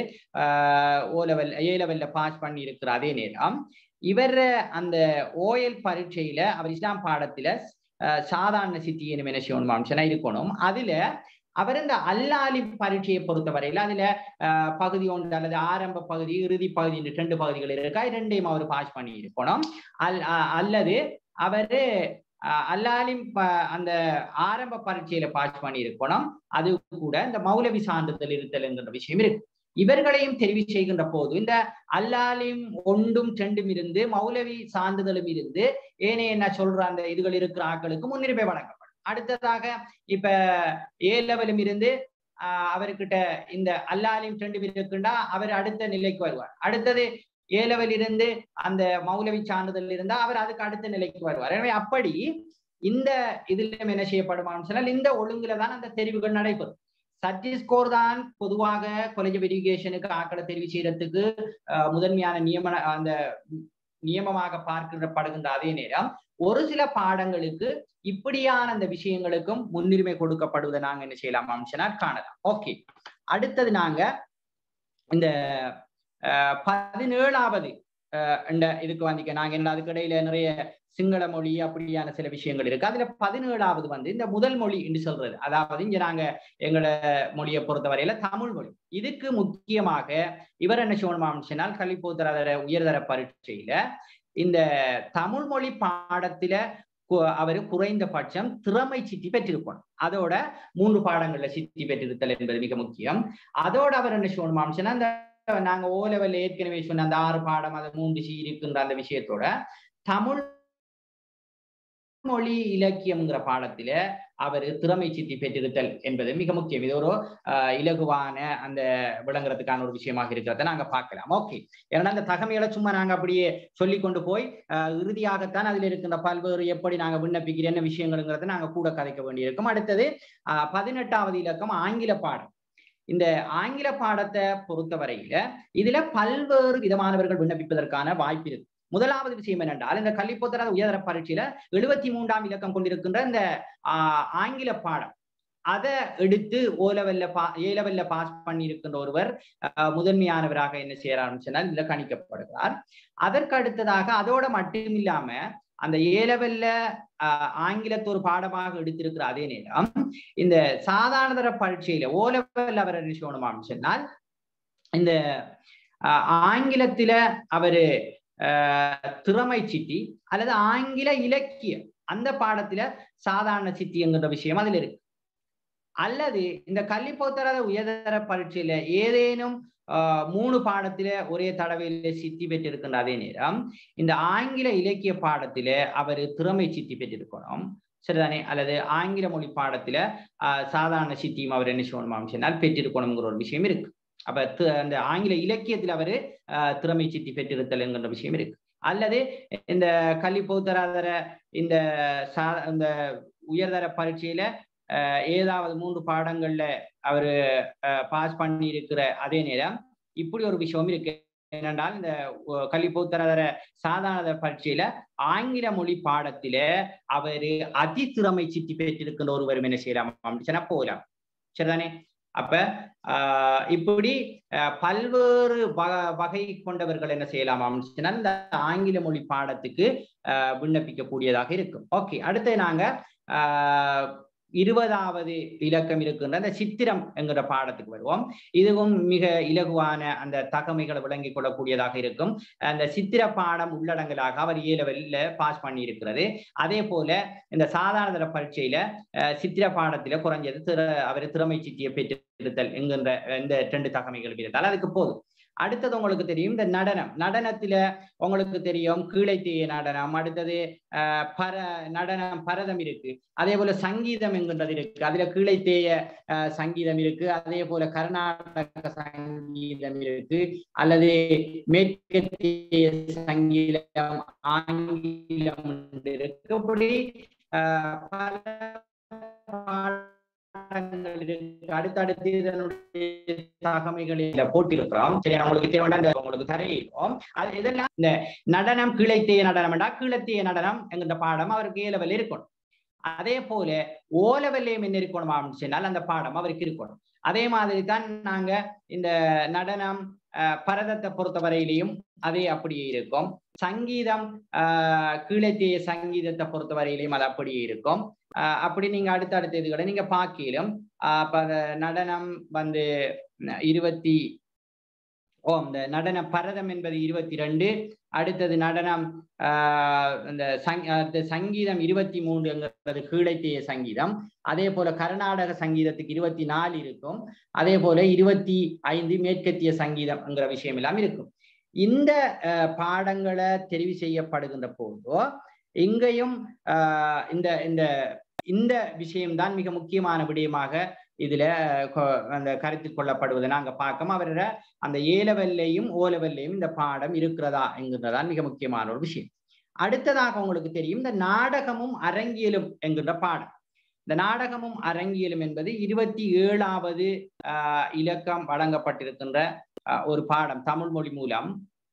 ஓ லெவல் ஏ லெவல்ல பாஸ் பண்ணி இருக்கிற அதே நேரம் இவர் அந்த ஓஎல் பரீட்சையில அவர் இஸ்லாம் பாடத்துல சாதாரண சித்தியனும் என்ன செய்யணும் இருக்கணும் அதுல அவர் இந்த அல்லாலி பரீட்சையை பொறுத்தவரையில அதுல பகுதி ஒன்று அல்லது ஆரம்ப பகுதி இறுதி பகுதி ரெண்டு பகுதிகள் இருக்கா ரெண்டையும் அவர் பாஸ் பண்ணி இருக்கணும் அல் அல்லது அவரு அல்லாலிம் அந்த ஆரம்ப பரீட்சையில பாஸ் பண்ணி இருக்கணும் அது கூட இந்த மௌலவி சான்றிதழ் இருத்தல் என்கிற விஷயம் இருக்கு இவர்களையும் தெரிவு செய்கின்ற போது இந்த அல்லாலிம் ஒன்றும் ரெண்டும் இருந்து மௌலவி சான்றிதழும் இருந்து ஏனைய என்ன சொல்ற அந்த இதுகள் இருக்கிற ஆட்களுக்கு முன்னுரிமை வழங்கப்படும் அடுத்ததாக இப்ப ஏ லெவலும் இருந்து ஆஹ் அவர்கிட்ட இந்த அல்லாலிம் ரெண்டு இருக்குண்டா அவர் அடுத்த நிலைக்கு வருவார் அடுத்தது ஏ லெவல் இருந்து அந்த மௌலவி சான்றிதழ் இருந்தா அவர் அதுக்கு அடுத்த நிலைக்கு வருவார் எனவே அப்படி இந்த இதுல என்ன செய்யப்படுமான்னு சொன்னால் இந்த ஒழுங்குல தான் அந்த தெரிவுகள் நடைபெறும் சர்டி ஸ்கோர் தான் பொதுவாக காலேஜ் ஆஃப் எஜுகேஷனுக்கு ஆக்களை தெரிவு செய்யறதுக்கு முதன்மையான நியமன அந்த நியமமாக பார்க்கப்படுகின்ற அதே நேரம் ஒரு சில பாடங்களுக்கு இப்படியான அந்த விஷயங்களுக்கும் முன்னுரிமை கொடுக்கப்படுவதை நாங்க என்ன செய்யலாம் அம்சனா காணலாம் ஓகே அடுத்தது நாங்க இந்த பதினேழாவது இந்த இதுக்கு வந்து நாங்க என்ன அதுக்கு இடையில நிறைய சிங்கள மொழி அப்படியான சில விஷயங்கள் இருக்கு அதுல பதினேழாவது வந்து இந்த முதல் மொழி என்று சொல்றது அதாவது இங்க நாங்க எங்களோட மொழியை பொறுத்தவரையில தமிழ் மொழி இதுக்கு முக்கியமாக இவர் என்ன செய்யணும் சொன்னால் கல்விப்போத்தர உயர்தர பரீட்சையில இந்த தமிழ் மொழி பாடத்துல அவர் குறைந்தபட்சம் திறமை சித்தி பெற்றிருக்கணும் அதோட மூன்று பாடங்கள்ல சித்தி பெற்றிருத்தல் என்பது மிக முக்கியம் அதோட அவர் என்ன செய்யணும் சொன்னா அந்த நாங்க ஓ லெவல் ஏற்கனவே சொன்ன அந்த ஆறு பாடம் அது மூன்று சி இருக்கின்ற அந்த விஷயத்தோட தமிழ் மொழி இலக்கியம்ங்கிற பாடத்தில அவர் திறமை சித்தி பெற்றிருத்தல் என்பது மிக முக்கியம் இது ஒரு இலகுவான அந்த விளங்குறதுக்கான ஒரு விஷயமாக இருக்கிறத நாங்க பார்க்கலாம் ஓகே ஏன்னா அந்த தகமைகளை சும்மா நாங்க அப்படியே சொல்லி கொண்டு போய் இறுதியாகத்தான் அதுல இருக்கின்ற பல்வேறு எப்படி நாங்க விண்ணப்பிக்கிற என்ன விஷயங்கள்ங்கிறத நாங்க கூட கதைக்க வேண்டியிருக்கும் அடுத்தது பதினெட்டாவது இலக்கம் ஆங்கில பாடம் இந்த ஆங்கில பாடத்தை பொறுத்தவரையில இதுல பல்வேறு விதமானவர்கள் விண்ணப்பிப்பதற்கான வாய்ப்பு இருக்கு முதலாவது விஷயம் என்னென்றால் இந்த கல்விப்போத்தர உயர்தர பரீட்சையில எழுபத்தி மூன்றாம் இலக்கம் கொண்டிருக்கின்ற இந்த ஆங்கில பாடம் அதை எடுத்து ஓ லெவல்ல பா ஏ லெவல்ல பாஸ் பண்ணி இருக்கின்ற ஒருவர் முதன்மையானவராக என்ன செய்ய ஆரம்பிச்சனால் இதுல கணிக்கப்படுகிறார் அதற்கு அடுத்ததாக அதோட மட்டும் இல்லாம அந்த ஏ லெவல்ல ஆங்கிலத்தை ஒரு பாடமாக எடுத்திருக்கிற அதே நேரம் இந்த சாதாரணதர பரீட்சையில ஓ லெவல் அவர் என்ன செய்யணும் சொன்னால் இந்த ஆங்கிலத்தில அவரு திறமை சித்தி அல்லது ஆங்கில இலக்கியம் அந்த பாடத்துல சாதாரண சித்திங்கிற விஷயம் அதுல இருக்கு அல்லது இந்த கல்விப்போத்தர உயர்தர பரீட்சையில ஏதேனும் மூணு பாடத்தில ஒரே தடவையில சித்தி பெற்றிருக்கின்ற அதே நேரம் இந்த ஆங்கில இலக்கிய பாடத்தில அவர் திறமை சித்தி பெற்றிருக்கணும் சரிதானே அல்லது ஆங்கில மொழி பாடத்துல சாதாரண சித்தியும் அவர் என்ன செய்யணுமாம் சொன்னால் பெற்றிருக்கணுங்கிற ஒரு விஷயம் இருக்கு அப்ப அந்த ஆங்கில இலக்கியத்தில் அவரு திறமை சித்தி பெற்றிருத்தல் என்கின்ற விஷயம் இருக்கு அல்லது இந்த கல்வி பௌத்தராதர இந்த சா இந்த உயர்தர பரீட்சையில ஏதாவது மூன்று பாடங்கள்ல அவரு பாஸ் பண்ணி இருக்கிற அதே நேரம் இப்படி ஒரு விஷயம் இருக்கு என்னென்றால் இந்த கல்வி பௌத்தராதர சாதாரண பரீட்சையில ஆங்கில மொழி பாடத்தில அவரு அதி திறமை சித்தி பெற்றிருக்கின்ற ஒருவர் என்ன செய்யலாம் அப்படின்னு போகலாம் சரிதானே அப்ப ஆஹ் இப்படி பல்வேறு வகை கொண்டவர்கள் என்ன செய்யலாம் அப்படின்னு இந்த ஆங்கில மொழி பாடத்துக்கு விண்ணப்பிக்க கூடியதாக இருக்கும் ஓகே அடுத்து நாங்க ஆஹ் இருபதாவது இலக்கம் இருக்கின்ற அந்த சித்திரம் என்கிற பாடத்துக்கு வருவோம் இதுவும் மிக இலகுவான அந்த தகமைகளை விளங்கிக் கொள்ளக்கூடியதாக இருக்கும் அந்த சித்திர பாடம் உள்ளடங்கலாக அவர் ஏ லெவலில் பாஸ் பண்ணி இருக்கிறது அதே போல இந்த சாதாரண பரீட்சையில சித்திர பாடத்தில குறைஞ்சது திற அவர் திறமை சித்தியை பெற்றிருத்தல் என்கின்ற இந்த ரெண்டு தகமைகள் இருந்தால் அதுக்கு போதும் அடுத்தது உங்களுக்கு தெரியும் இந்த நடனம் நடனத்துல உங்களுக்கு தெரியும் கீழைத்தேய நடனம் அடுத்தது அஹ் பர நடனம் பரதம் இருக்கு அதே போல சங்கீதம் என்கின்றது இருக்கு அதுல கீழைத்தேய அஹ் சங்கீதம் இருக்கு அதே போல கர்நாடக சங்கீதம் இருக்கு அல்லது மேற்கத்திய சங்கீதம் ஆங்கிலம் இருக்கு இப்படி பல அடுத்தடுத்து இதனுடைய தகமைகளில் போட்டிருக்கிறோம் சரி உங்களுக்கு தேவையான உங்களுக்கு தரையிடும் அது இதெல்லாம் இந்த நடனம் கீழைத்தேய நடனம் என்றா கீழத்தேய நடனம் என்கின்ற பாடம் அவருக்கு ஏ லெவல் இருக்கணும் அதே போல ஓ லெவல்லையும் என்ன இருக்கணும் அப்படின்னு சொன்னால் அந்த பாடம் அவருக்கு இருக்கணும் அதே மாதிரி தான் நாங்க இந்த நடனம் பரதத்தை பொறுத்தவரையிலையும் அதே அப்படியே இருக்கும் சங்கீதம் ஆஹ் கீழத்தேய சங்கீதத்தை பொறுத்தவரையிலையும் அது அப்படியே இருக்கும் அப்படி நீங்க அடுத்தடுத்த இதுகளை நீங்க பார்க்கலும் அப்ப நடனம் வந்து இருபத்தி ஓ இந்த நடன பரதம் என்பது இருபத்தி ரெண்டு அடுத்தது நடனம் ஆஹ் இந்த சங் சங்கீதம் இருபத்தி மூன்றுங்கிறது கீழைத்தேய சங்கீதம் அதே போல கர்நாடக சங்கீதத்துக்கு இருபத்தி நாலு இருக்கும் அதே போல இருபத்தி ஐந்து மேற்கத்திய சங்கீதம்ங்கிற விஷயம் எல்லாம் இருக்கும் இந்த பாடங்களை தெரிவு செய்யப்படுகின்ற போதோ இங்கேயும் ஆஹ் இந்த இந்த இந்த விஷயம்தான் மிக முக்கியமான விடயமாக இதுல அந்த கருத்தில் கொள்ளப்படுவதை நாங்க பார்க்கோம் அவரோட அந்த ஏ லெவல்லையும் ஓ லெவல்லையும் இந்த பாடம் இருக்கிறதா என்கிறதான் மிக முக்கியமான ஒரு விஷயம் அடுத்ததாக உங்களுக்கு தெரியும் இந்த நாடகமும் அரங்கியலும் என்கின்ற பாடம் இந்த நாடகமும் அரங்கியலும் என்பது இருபத்தி ஏழாவது ஆஹ் இலக்கம் வழங்கப்பட்டிருக்கின்ற ஆஹ் ஒரு பாடம் தமிழ் மொழி மூலம்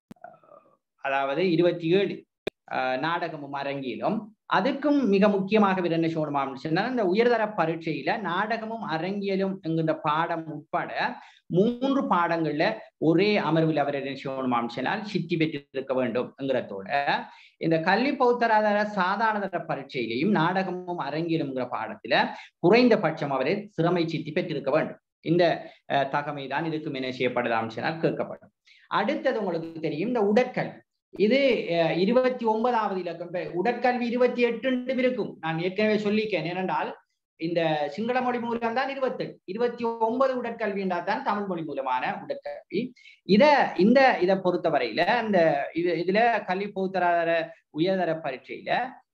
அதாவது இருபத்தி ஏழு நாடகமும் அரங்கியலும் அதுக்கும் மிக முக்கியமாக இவர் என்ன சொல்லணுமான்னு சொன்னால் இந்த உயர்தர பரீட்சையில நாடகமும் அரங்கியலும் என்கின்ற பாடம் உட்பட மூன்று பாடங்கள்ல ஒரே அமர்வில் அவர் என்ன செய்யணுமான்னு சொன்னால் சித்தி பெற்றிருக்க வேண்டும் என்கிறதோட இந்த கல்வி பௌத்தராதார சாதாரணதர பரீட்சையிலையும் நாடகமும் அரங்கியலும்ங்கிற பாடத்துல குறைந்தபட்சம் அவரை சிறமை சித்தி பெற்றிருக்க வேண்டும் இந்த தகமை தான் இதுக்கு என்ன செய்யப்படுதாம் சொன்னால் கேட்கப்படும் அடுத்தது உங்களுக்கு தெரியும் இந்த உடற்கல்வி இது இருபத்தி ஒன்பதாவது இலக்கம் உடற்கல்வி இருபத்தி எட்டு இருக்கும் நான் ஏற்கனவே சொல்லிக்கேன் ஏனென்றால் இந்த சிங்கள மொழி மூலம் தான் இருபத்தெட்டு இருபத்தி ஒன்பது உடற்கல்வி என்றால் தான் தமிழ் மொழி மூலமான உடற்கல்வி இத இந்த இதை பொறுத்தவரையில அந்த இது இதுல கல்வி பொறுத்தராதர உயர்தர பரீட்சையில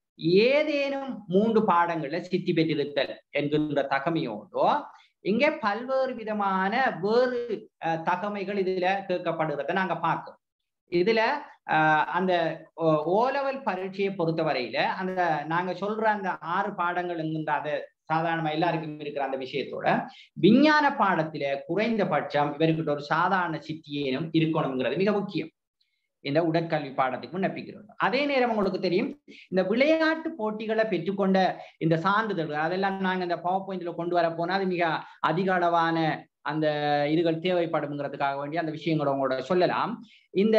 ஏதேனும் மூன்று பாடங்கள்ல சித்தி பெற்றிருத்தல் என்கின்ற தகமையோடோ இங்கே பல்வேறு விதமான வேறு தகமைகள் இதுல கேட்கப்படுறத நாங்க பார்க்கிறோம் இதுல அந்த ஓ லெவல் பரீட்சையை பொறுத்தவரையில அந்த நாங்க சொல்ற அந்த ஆறு பாடங்கள் என்கின்ற அதை சாதாரணமா எல்லாருக்கும் இருக்கிற அந்த விஷயத்தோட விஞ்ஞான பாடத்தில குறைந்தபட்சம் இவர்கிட்ட ஒரு சாதாரண சித்தியேனும் இருக்கணுங்கிறது மிக முக்கியம் இந்த உடற்கல்வி பாடத்துக்கு விண்ணப்பிக்கிறோம் அதே நேரம் உங்களுக்கு தெரியும் இந்த விளையாட்டு போட்டிகளை பெற்றுக்கொண்ட இந்த சான்றிதழ்கள் அதெல்லாம் நாங்க இந்த பவர் பாயிண்ட்ல கொண்டு வர போனா அது மிக அதிக அளவான அந்த இதுகள் தேவைப்படுங்கிறதுக்காக வேண்டி அந்த விஷயங்களை உங்களோட சொல்லலாம் இந்த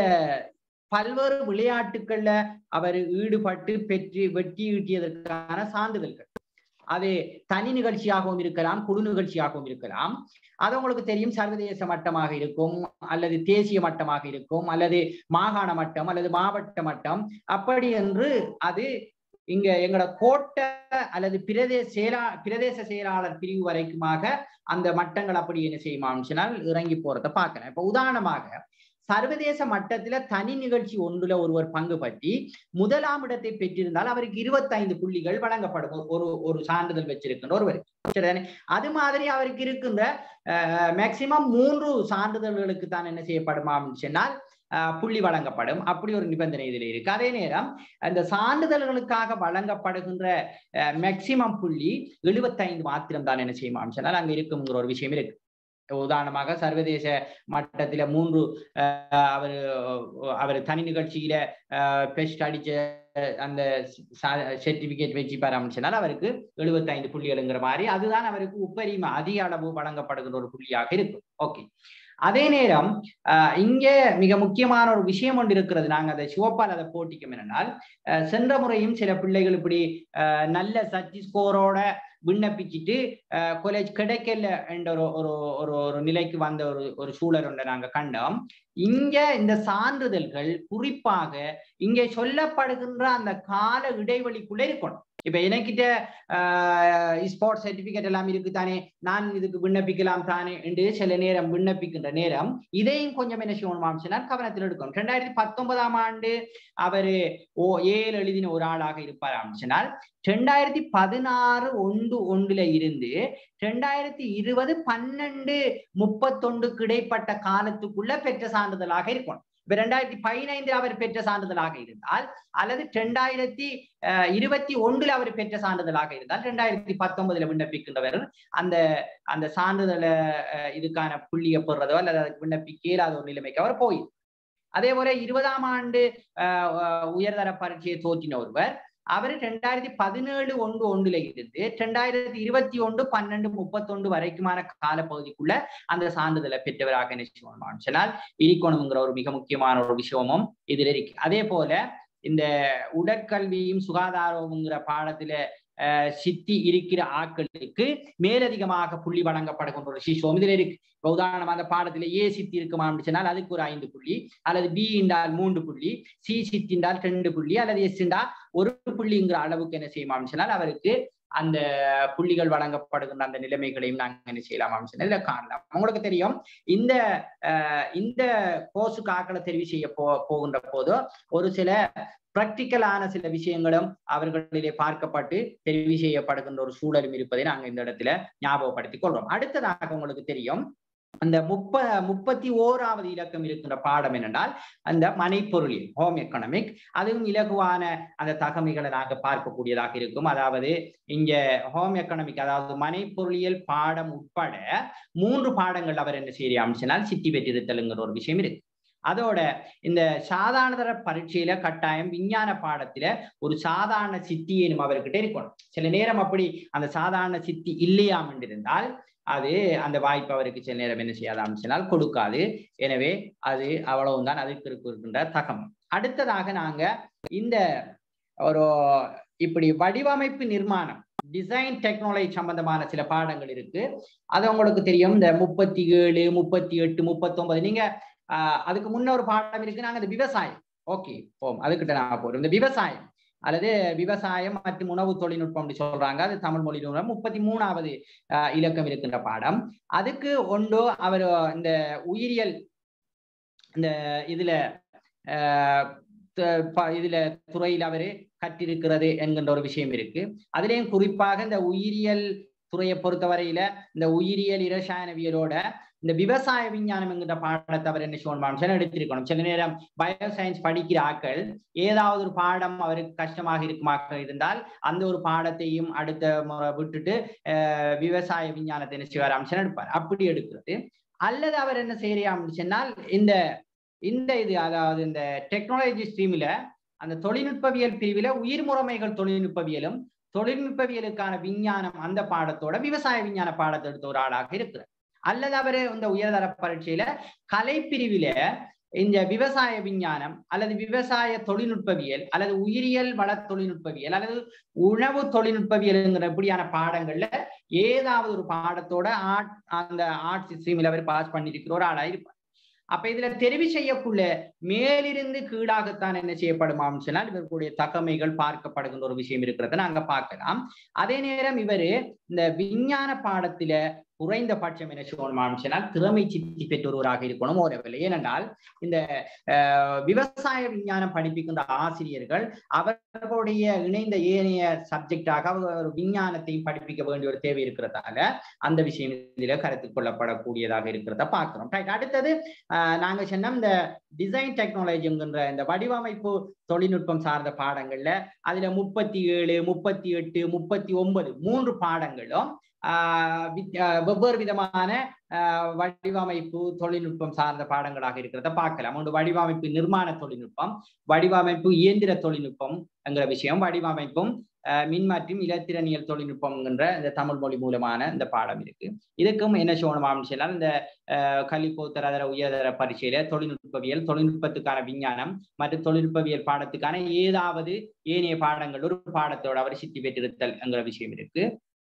பல்வேறு விளையாட்டுகள்ல அவர் ஈடுபட்டு பெற்று வெற்றி ஈட்டியதற்கான சான்றிதழ்கள் அது தனி நிகழ்ச்சியாகவும் இருக்கலாம் குழு நிகழ்ச்சியாகவும் இருக்கலாம் அது உங்களுக்கு தெரியும் சர்வதேச மட்டமாக இருக்கும் அல்லது தேசிய மட்டமாக இருக்கும் அல்லது மாகாண மட்டம் அல்லது மாவட்ட மட்டம் அப்படி என்று அது இங்க எங்களோட கோட்டை அல்லது பிரதேச செயலா பிரதேச செயலாளர் பிரிவு வரைக்குமாக அந்த மட்டங்கள் அப்படி என்ன செய்யுமான்னு சொன்னால் இறங்கி போறதை பார்க்கிறேன் இப்ப உதாரணமாக சர்வதேச மட்டத்துல தனி நிகழ்ச்சி ஒன்றுல ஒருவர் பங்கு பற்றி முதலாம் இடத்தை பெற்றிருந்தால் அவருக்கு இருபத்தைந்து புள்ளிகள் வழங்கப்படும் ஒரு ஒரு சான்றிதழ் வச்சிருக்கின்ற ஒருவருக்கு சரிதானே அது மாதிரி அவருக்கு இருக்கின்ற மேக்சிமம் மூன்று சான்றிதழ்களுக்கு தான் என்ன செய்யப்படுமாம் சொன்னால் புள்ளி வழங்கப்படும் அப்படி ஒரு நிபந்தனை இதில் இருக்கு அதே நேரம் அந்த சான்றிதழ்களுக்காக வழங்கப்படுகின்ற மேக்சிமம் புள்ளி எழுபத்தைந்து மாத்திரம் தான் என்ன செய்யுமாம் சொன்னால் அங்க இருக்குங்கிற ஒரு விஷயம் இருக்கு உதாரணமாக சர்வதேச மட்டத்துல மூன்று அவர் அவர் தனி நிகழ்ச்சியில பெஸ்ட் அடிச்ச அந்த சர்டிபிகேட் வச்சு சொன்னால் அவருக்கு எழுபத்தைந்து புள்ளிகளுங்கிற மாதிரி அதுதான் அவருக்கு உப்பரிமை அதிக அளவு வழங்கப்படுகின்ற ஒரு புள்ளியாக இருக்கும் ஓகே அதே நேரம் இங்கே மிக முக்கியமான ஒரு விஷயம் ஒன்று இருக்கிறது நாங்க அதை சிவப்பால் அதை போட்டிக்கும் என்னென்னால் சென்ற முறையும் சில பிள்ளைகள் இப்படி நல்ல சர்ச்சி ஸ்கோரோட விண்ணப்பிச்சுட்டு காலேஜ் கிடைக்கல என்ற ஒரு ஒரு ஒரு ஒரு நிலைக்கு வந்த ஒரு ஒரு சூழல் ஒன்றை நாங்க கண்டோம் இங்க இந்த சான்றிதழ்கள் குறிப்பாக இங்கே சொல்லப்படுகின்ற அந்த கால இடைவெளிக்குள்ள இருக்கணும் இப்ப எனக்கிட்ட ஸ்போர்ட்ஸ் சர்டிபிகேட் எல்லாம் இருக்கு தானே நான் இதுக்கு விண்ணப்பிக்கலாம் தானே என்று சில நேரம் விண்ணப்பிக்கின்ற நேரம் இதையும் கொஞ்சம் என்ன செய்யணும் சொன்னால் கவனத்தில் எடுக்கணும் ரெண்டாயிரத்தி பத்தொன்பதாம் ஆண்டு அவரு ஓ ஏழு எழுதின ஒரு ஆளாக இருப்பார் சொன்னால் ரெண்டாயிரத்தி பதினாறு ஒன்று ஒன்றுல இருந்து ரெண்டாயிரத்தி இருபது பன்னெண்டு முப்பத்தொண்டுக்கு இடைப்பட்ட காலத்துக்குள்ள பெற்ற சான்றிதழாக இருக்கணும் இப்ப ரெண்டாயிரத்தி பதினைந்து அவர் பெற்ற சான்றிதழாக இருந்தால் அல்லது ரெண்டாயிரத்தி இருபத்தி ஒன்றுல அவர் பெற்ற சான்றிதழாக இருந்தால் ரெண்டாயிரத்தி பத்தொன்பதுல விண்ணப்பிக்கின்றவர் அந்த அந்த சான்றிதழ இதுக்கான புள்ளியை பெறுறதோ அல்லது அதுக்கு விண்ணப்பிக்க இயலாத ஒரு நிலைமைக்கு அவர் போய் அதே போல இருபதாம் ஆண்டு உயர்தர பரீட்சையை தோற்றின ஒருவர் அவர் ரெண்டாயிரத்தி பதினேழு ஒன்று ஒன்றுல இருந்து ரெண்டாயிரத்தி இருபத்தி ஒன்று பன்னெண்டு முப்பத்தொன்று வரைக்குமான காலப்பகுதிக்குள்ள அந்த சான்றிதழை பெற்றவராக நிச்சயமான் சொன்னால் இருக்கணுங்கிற ஒரு மிக முக்கியமான ஒரு விஷயமும் இதுல இருக்கு அதே போல இந்த உடற்கல்வியும் சுகாதாரம்ங்கிற பாடத்துல சித்தி இருக்கிற ஆட்களுக்கு மேலதிகமாக புள்ளி வழங்கப்படுகின்ற ஒரு சிசுவம் இதுல இருக்கு இப்ப உதாரணமா அந்த பாடத்துல ஏ சித்தி இருக்குமா சொன்னால் அதுக்கு ஒரு ஐந்து புள்ளி அல்லது பி என்றால் மூன்று புள்ளி சி சித்தி என்றால் ரெண்டு புள்ளி அல்லது எஸ் என்றால் ஒரு புள்ளிங்கிற அளவுக்கு என்ன செய்யுமாம் சொன்னால் அவருக்கு அந்த புள்ளிகள் வழங்கப்படுகின்ற அந்த நிலைமைகளையும் நாங்க என்ன செய்யலாம் சொன்னால் காணலாம் உங்களுக்கு தெரியும் இந்த இந்த கோர்ஸுக்கு ஆக்களை தெரிவு செய்ய போ போகின்ற போது ஒரு சில பிராக்டிக்கலான சில விஷயங்களும் அவர்களிலே பார்க்கப்பட்டு தெரிவு செய்யப்படுகின்ற ஒரு சூழலும் இருப்பதை நாங்கள் இந்த இடத்துல ஞாபகப்படுத்திக் கொள்றோம் அடுத்ததாக உங்களுக்கு தெரியும் அந்த முப்ப முப்பத்தி ஓராவது இலக்கம் இருக்கின்ற பாடம் என்னென்றால் அந்த மனைப்பொருளில் ஹோம் எக்கனாமிக் அதுவும் இலகுவான அந்த தகமைகளை நாங்கள் பார்க்கக்கூடியதாக இருக்கும் அதாவது இங்க ஹோம் எக்கனாமிக் அதாவது மனைப்பொருளியல் பாடம் உட்பட மூன்று பாடங்கள் அவர் என்ன செய்ய அம்சினால் சித்தி பெற்றிருத்தலுங்கிற ஒரு விஷயம் இருக்கு அதோட இந்த சாதாரணதர பரீட்சையில கட்டாயம் விஞ்ஞான பாடத்துல ஒரு சாதாரண சித்தி எனும் அவர்கிட்ட இருக்கணும் சில நேரம் அப்படி அந்த சாதாரண சித்தி இல்லையாம் என்றிருந்தால் அது அந்த வாய்ப்பு அவருக்கு சில நேரம் என்ன செய்யாது அமைச்சினால் கொடுக்காது எனவே அது அவ்வளவுதான் அதுக்கு இருக்கின்ற தகம் அடுத்ததாக நாங்க இந்த ஒரு இப்படி வடிவமைப்பு நிர்மாணம் டிசைன் டெக்னாலஜி சம்பந்தமான சில பாடங்கள் இருக்கு அது உங்களுக்கு தெரியும் இந்த முப்பத்தி ஏழு முப்பத்தி எட்டு முப்பத்தி ஒன்பது நீங்க ஆஹ் அதுக்கு முன்ன ஒரு பாடம் இருக்கு நாங்க இந்த விவசாயம் ஓகே போம் அதுக்கிட்ட நான் போறோம் இந்த விவசாயம் அல்லது விவசாயம் மற்றும் உணவு தொழில்நுட்பம் சொல்றாங்க அது தமிழ் மொழியில முப்பத்தி மூணாவது இலக்கம் இருக்கின்ற பாடம் அதுக்கு ஒன்றோ அவர் இந்த உயிரியல் இந்த இதுல இதுல துறையில் அவரு கற்றிருக்கிறது என்கின்ற ஒரு விஷயம் இருக்கு அதுலயும் குறிப்பாக இந்த உயிரியல் துறையை பொறுத்தவரையில இந்த உயிரியல் இரசாயனவியலோட இந்த விவசாய விஞ்ஞானம் என்கிற பாடத்தை அவர் என்ன செய்யணும் எடுத்திருக்கணும் சில நேரம் பயோ சயின்ஸ் படிக்கிற ஆக்கள் ஏதாவது ஒரு பாடம் அவருக்கு கஷ்டமாக இருக்குமாக இருந்தால் அந்த ஒரு பாடத்தையும் அடுத்த முறை விட்டுட்டு விவசாய விஞ்ஞானத்தை என்ன செய்வார் அம்சம் எடுப்பார் அப்படி எடுக்கிறது அல்லது அவர் என்ன செய்யறாம் சொன்னால் இந்த இந்த இது அதாவது இந்த டெக்னாலஜி ஸ்ட்ரீம்ல அந்த தொழில்நுட்பவியல் பிரிவில உயிர் முறைமைகள் தொழில்நுட்பவியலும் தொழில்நுட்பவியலுக்கான விஞ்ஞானம் அந்த பாடத்தோட விவசாய விஞ்ஞான பாடத்தை எடுத்த ஒரு ஆளாக இருக்கிறார் அல்லது அவரு இந்த உயர்தர பரீட்சையில கலைப்பிரிவில இந்த விவசாய விஞ்ஞானம் அல்லது விவசாய தொழில்நுட்பவியல் அல்லது உயிரியல் வள தொழில்நுட்பவியல் அல்லது உணவு தொழில்நுட்பவியல்ங்கிற இப்படியான பாடங்கள்ல ஏதாவது ஒரு பாடத்தோட ஆர்ட் அந்த ஆர்ட் ஸ்ட்ரீம்ல அவர் பாஸ் பண்ணிருக்கிற ஒரு ஆளா இருப்பார் அப்ப இதுல தெரிவு செய்யக்குள்ள மேலிருந்து கீழாகத்தான் என்ன செய்யப்படுமாம் சொன்னால் இவர்களுடைய தகமைகள் பார்க்கப்படுகின்ற ஒரு விஷயம் இருக்கிறத நாங்க பார்க்கலாம் அதே நேரம் இவரு இந்த விஞ்ஞான பாடத்துல குறைந்தபட்சம் என்ன செய்யணுமாம் சொன்னால் திறமை சித்தி பெற்றொருவராக இருக்கணும் ஓரவில்லை ஏனென்றால் இந்த விவசாய விஞ்ஞானம் படிப்பிக்கின்ற ஆசிரியர்கள் அவர்களுடைய இணைந்த ஏனைய சப்ஜெக்டாக ஒரு விஞ்ஞானத்தையும் படிப்பிக்க வேண்டிய ஒரு தேவை இருக்கிறதால அந்த விஷயம் இதுல கருத்தில் கொள்ளப்படக்கூடியதாக இருக்கிறத பார்க்கிறோம் ரைட் அடுத்தது நாங்க சொன்னோம் இந்த டிசைன் டெக்னாலஜிங்கிற இந்த வடிவமைப்பு தொழில்நுட்பம் சார்ந்த பாடங்கள்ல அதுல முப்பத்தி ஏழு முப்பத்தி எட்டு முப்பத்தி ஒன்பது மூன்று பாடங்களும் வெவ்வேறு விதமான வடிவமைப்பு தொழில்நுட்பம் சார்ந்த பாடங்களாக இருக்கிறத பார்க்கலாம் ஒன்று வடிவமைப்பு நிர்மாண தொழில்நுட்பம் வடிவமைப்பு இயந்திர தொழில்நுட்பம் என்கிற விஷயம் வடிவமைப்பும் மின் மற்றும் இலத்திரனியல் தொழில்நுட்பம்ங்கிற இந்த தமிழ் மொழி மூலமான இந்த பாடம் இருக்கு இதுக்கும் என்ன செய்யணுமாம் சொன்னால் இந்த கல்விப்போத்தரதர உயர்தர பரீட்சையில தொழில்நுட்பவியல் தொழில்நுட்பத்துக்கான விஞ்ஞானம் மற்றும் தொழில்நுட்பவியல் பாடத்துக்கான ஏதாவது ஏனைய பாடங்கள் ஒரு பாடத்தோட அவர் சித்தி பெற்றிருத்தல் என்கிற விஷயம் இருக்கு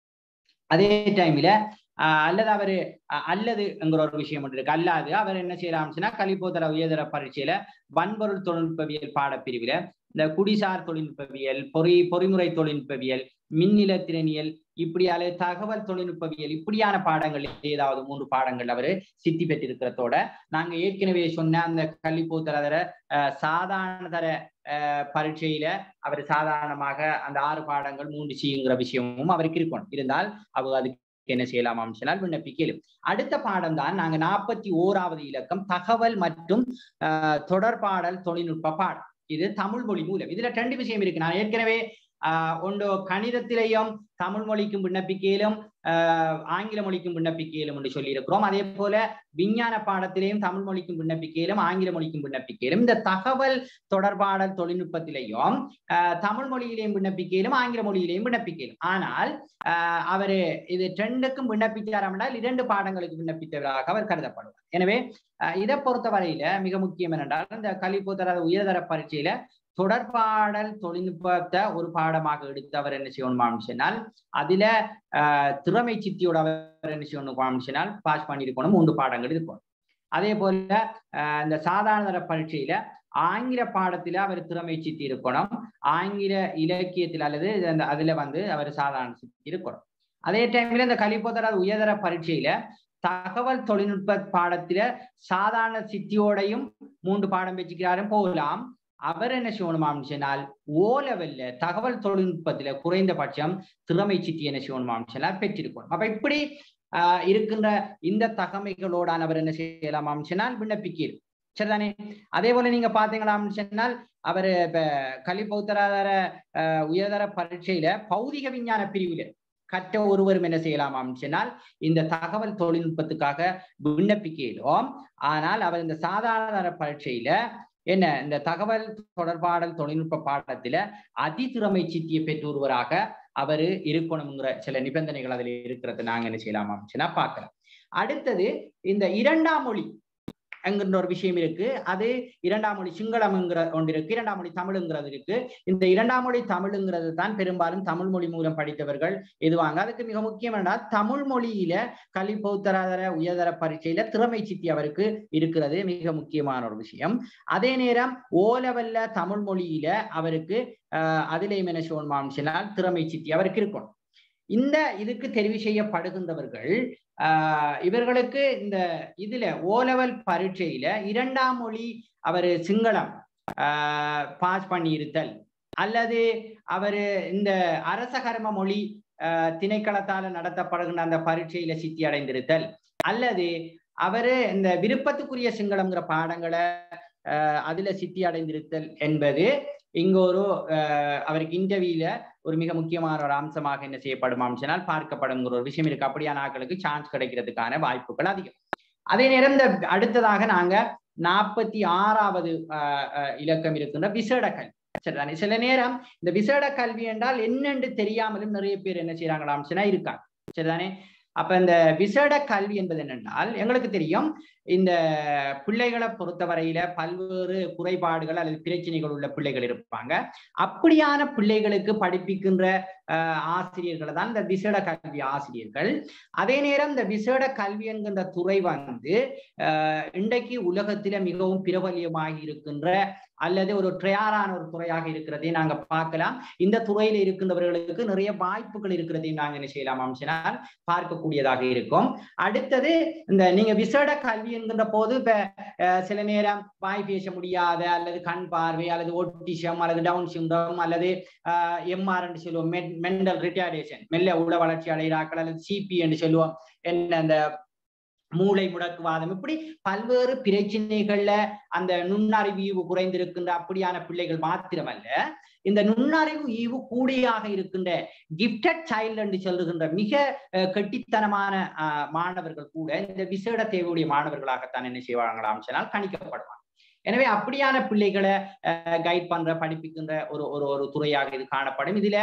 அதே டைம்ல அல்லது அவரு அல்லது என்கிற ஒரு விஷயம் ஒன்று இருக்கு அல்லாது அவர் என்ன செய்யலாம்னா கலிப்போதர உயர்தர பரீட்சையில வன்பொருள் தொழில்நுட்பவியல் பாடப்பிரிவுல இந்த குடிசார் தொழில்நுட்பவியல் பொறி பொறிமுறை தொழில்நுட்பவியல் மின்னிலத்திறனியல் இப்படி அல்லது தகவல் தொழில்நுட்பவியல் இப்படியான பாடங்கள் ஏதாவது மூன்று பாடங்கள் அவரு சித்தி பெற்றிருக்கிறதோட நாங்க ஏற்கனவே சொன்ன அந்த கல்விப்போத்தர சாதாரண தர பரீட்சையில அவர் சாதாரணமாக அந்த ஆறு பாடங்கள் மூன்று சிங்கிற விஷயமும் அவருக்கு இருக்கணும் இருந்தால் அவர் அதுக்கு என்ன செய்யலாம் சொன்னால் விண்ணப்பிக்கலும் அடுத்த பாடம் தான் நாங்க நாற்பத்தி ஓராவது இலக்கம் தகவல் மற்றும் தொடர்பாடல் தொழில்நுட்ப பாடம் இது தமிழ் மொழி மூலம் இதுல ரெண்டு விஷயம் இருக்கு நான் ஏற்கனவே ஆஹ் ஒன்று கணிதத்திலையும் தமிழ் மொழிக்கும் விண்ணப்பிக்கையிலும் ஆஹ் ஆங்கில மொழிக்கும் விண்ணப்பிக்கையிலும் என்று சொல்லி இருக்கிறோம் அதே போல விஞ்ஞான பாடத்திலையும் தமிழ் மொழிக்கும் விண்ணப்பிக்கையிலும் ஆங்கில மொழிக்கும் விண்ணப்பிக்கையிலும் இந்த தகவல் தொடர்பாடல் தொழில்நுட்பத்திலையும் ஆஹ் தமிழ் மொழியிலையும் விண்ணப்பிக்கையிலும் ஆங்கில மொழியிலையும் விண்ணப்பிக்கையிலும் ஆனால் ஆஹ் அவரு இது ரெண்டுக்கும் விண்ணப்பித்தார் என்றால் இரண்டு பாடங்களுக்கு விண்ணப்பித்தவராக அவர் கருதப்படுவார் எனவே இதை பொறுத்தவரையில மிக முக்கியம் என்னென்றால் இந்த கல்விப்போத்தர உயர்தர பரீட்சையில தொடர்பாடல் தொழில்நுட்பத்தை ஒரு பாடமாக எடுத்து அவர் என்ன செய்யணுமாம் சொன்னால் அதுல ஆஹ் திறமை சித்தியோட அவர் என்ன செய்யணும் சொன்னால் பாஸ் பண்ணியிருக்கணும் மூன்று பாடங்கள் இருக்கணும் அதே போல இந்த சாதாரண பரீட்சையில ஆங்கில பாடத்துல அவர் திறமை சித்தி இருக்கணும் ஆங்கில இலக்கியத்தில் அல்லது அந்த அதுல வந்து அவர் சாதாரண சித்தி இருக்கணும் அதே டைம்ல இந்த கலிப்போதர உயர்தர பரீட்சையில தகவல் தொழில்நுட்ப பாடத்துல சாதாரண சித்தியோடையும் மூன்று பாடம் வச்சுக்கிறாரும் போகலாம் அவர் என்ன செய்யணுமாம் சொன்னால் ஓ லெவல்ல தகவல் தொழில்நுட்பத்துல குறைந்தபட்சம் திறமை சித்தி என்ன செய்யணுமாம் சொன்னால் பெற்றிருக்கணும் அப்ப இப்படி ஆஹ் இருக்கின்ற இந்த தகமைகளோடான அவர் என்ன செய்யலாமாம் சொன்னால் விண்ணப்பிக்கிறார் சரிதானே அதே போல நீங்க பாத்தீங்களாம் சொன்னால் அவர் இப்ப கலி பௌத்தராதார அஹ், உயர்தர பரீட்சையில பௌதிக விஞ்ஞான பிரிவுல கற்ற ஒருவரும் என்ன செய்யலாமாம் சொன்னால் இந்த தகவல் தொழில்நுட்பத்துக்காக விண்ணப்பிக்கிறோம் ஆனால் அவர் இந்த சாதாரண பரீட்சையில என்ன இந்த தகவல் தொடர்பாடல் தொழில்நுட்ப பாடத்துல அதிதிறமை சித்தியை பெற்றொருவராக அவரு இருக்கணுங்கிற சில நிபந்தனைகள் அதுல இருக்கிறது நாங்க என்ன செய்யலாமாம் சொன்னா பார்க்கலாம் அடுத்தது இந்த இரண்டாம் மொழி என்கின்ற ஒரு விஷயம் இருக்கு அது இரண்டாம் மொழி சிங்களம்ங்கிற ஒன்று இருக்கு இரண்டாம் மொழி தமிழுங்கிறது இருக்கு இந்த இரண்டாம் மொழி தமிழுங்கிறது தான் பெரும்பாலும் தமிழ் மொழி மூலம் படித்தவர்கள் இதுவாங்க அதுக்கு மிக முக்கியம் என்னன்னா தமிழ் மொழியில கல்வி பௌத்தராதர உயர்தர பரீட்சையில திறமை சித்தி அவருக்கு இருக்கிறது மிக முக்கியமான ஒரு விஷயம் அதே நேரம் ஓலவல்ல தமிழ் மொழியில அவருக்கு ஆஹ் அதிலேயும் என்ன சொல்லணுமாம் சொன்னால் திறமை சித்தி அவருக்கு இருக்கணும் இந்த இதுக்கு தெரிவு செய்யப்படுகின்றவர்கள் ஆஹ் இவர்களுக்கு இந்த இதுல ஓலெவல் பரீட்சையில இரண்டாம் மொழி அவர் சிங்களம் பாஸ் பண்ணி இருத்தல் அல்லது அவரு இந்த அரசகர்ம மொழி ஆஹ் திணைக்களத்தால நடத்தப்படுகின்ற அந்த பரீட்சையில சித்தி அடைந்திருத்தல் அல்லது அவரு இந்த விருப்பத்துக்குரிய சிங்களம்ங்கிற பாடங்களை ஆஹ் அதுல சித்தி அடைந்திருத்தல் என்பது இங்க ஒரு ஆஹ் அவருக்கு இன்டர்வியூல ஒரு மிக முக்கியமான ஒரு அம்சமாக என்ன செய்யப்படுமாம் சொன்னால் பார்க்கப்படுங்கிற ஒரு விஷயம் இருக்கு அப்படியான ஆட்களுக்கு சான்ஸ் கிடைக்கிறதுக்கான வாய்ப்புகள் அதிகம் அதே நேரம் இந்த அடுத்ததாக நாங்க நாற்பத்தி ஆறாவது ஆஹ் ஆஹ் இலக்கம் இருக்கின்ற விசேட கல்வி சரிதானே சில நேரம் இந்த விசேட கல்வி என்றால் என்னென்று தெரியாமலும் நிறைய பேர் என்ன செய்யறாங்களாம் சொன்னா இருக்காங்க சரிதானே அப்ப இந்த விசேட கல்வி என்பது என்னென்றால் எங்களுக்கு தெரியும் இந்த பிள்ளைகளை பொறுத்தவரையில பல்வேறு குறைபாடுகள் அல்லது பிரச்சனைகள் உள்ள பிள்ளைகள் இருப்பாங்க அப்படியான பிள்ளைகளுக்கு படிப்பிக்கின்ற ஆஹ் ஆசிரியர்களை தான் இந்த விசேட கல்வி ஆசிரியர்கள் அதே நேரம் இந்த விசேட கல்வி என்கின்ற துறை வந்து ஆஹ் இன்றைக்கு உலகத்தில மிகவும் பிரபல்யமாகி இருக்கின்ற அல்லது ஒரு ட்ரையாரான ஒரு துறையாக இருக்கிறதை நாங்க பார்க்கலாம் இந்த துறையில இருக்கின்றவர்களுக்கு நிறைய வாய்ப்புகள் இருக்கிறதையும் நாங்க என்ன செய்யலாம் அம்சினால் பார்க்கக்கூடியதாக இருக்கும் அடுத்தது இந்த நீங்க விசேட கல்வி என்கின்ற போது இப்ப அஹ், சில நேரம் வாய் பேச முடியாத அல்லது கண் பார்வை அல்லது ஒட்டிசம் அல்லது டவுன் சிண்ட்ரோம் அல்லது எம்ஆர் என்று சொல்லுவோம் மென்டல் ரிட்டார்டேஷன் மெல்ல உள வளர்ச்சி அடைகிறாக்கள் அல்லது சிபி என்று சொல்லுவோம் என்ன அந்த மூளை முடக்குவாதம் இப்படி பல்வேறு பிரச்சனைகள்ல அந்த நுண்ணறிவு ஈவு குறைந்திருக்கின்ற அப்படியான பிள்ளைகள் மாத்திரமல்ல இந்த நுண்ணறிவு ஈவு கூடியாக இருக்கின்ற கிஃப்டட் சைல்டு என்று சொல்லுகின்ற மிக அஹ், கெட்டித்தனமான அஹ், மாணவர்கள் கூட இந்த விசேட தேவையுடைய மாணவர்களாகத்தான் என்ன செய்வாங்களாம் சொன்னால் கணிக்கப்படுவாங்க எனவே அப்படியான பிள்ளைகளை கைட் பண்ற படிப்பிக்கின்ற ஒரு ஒரு ஒரு துறையாக இது காணப்படும் இதுல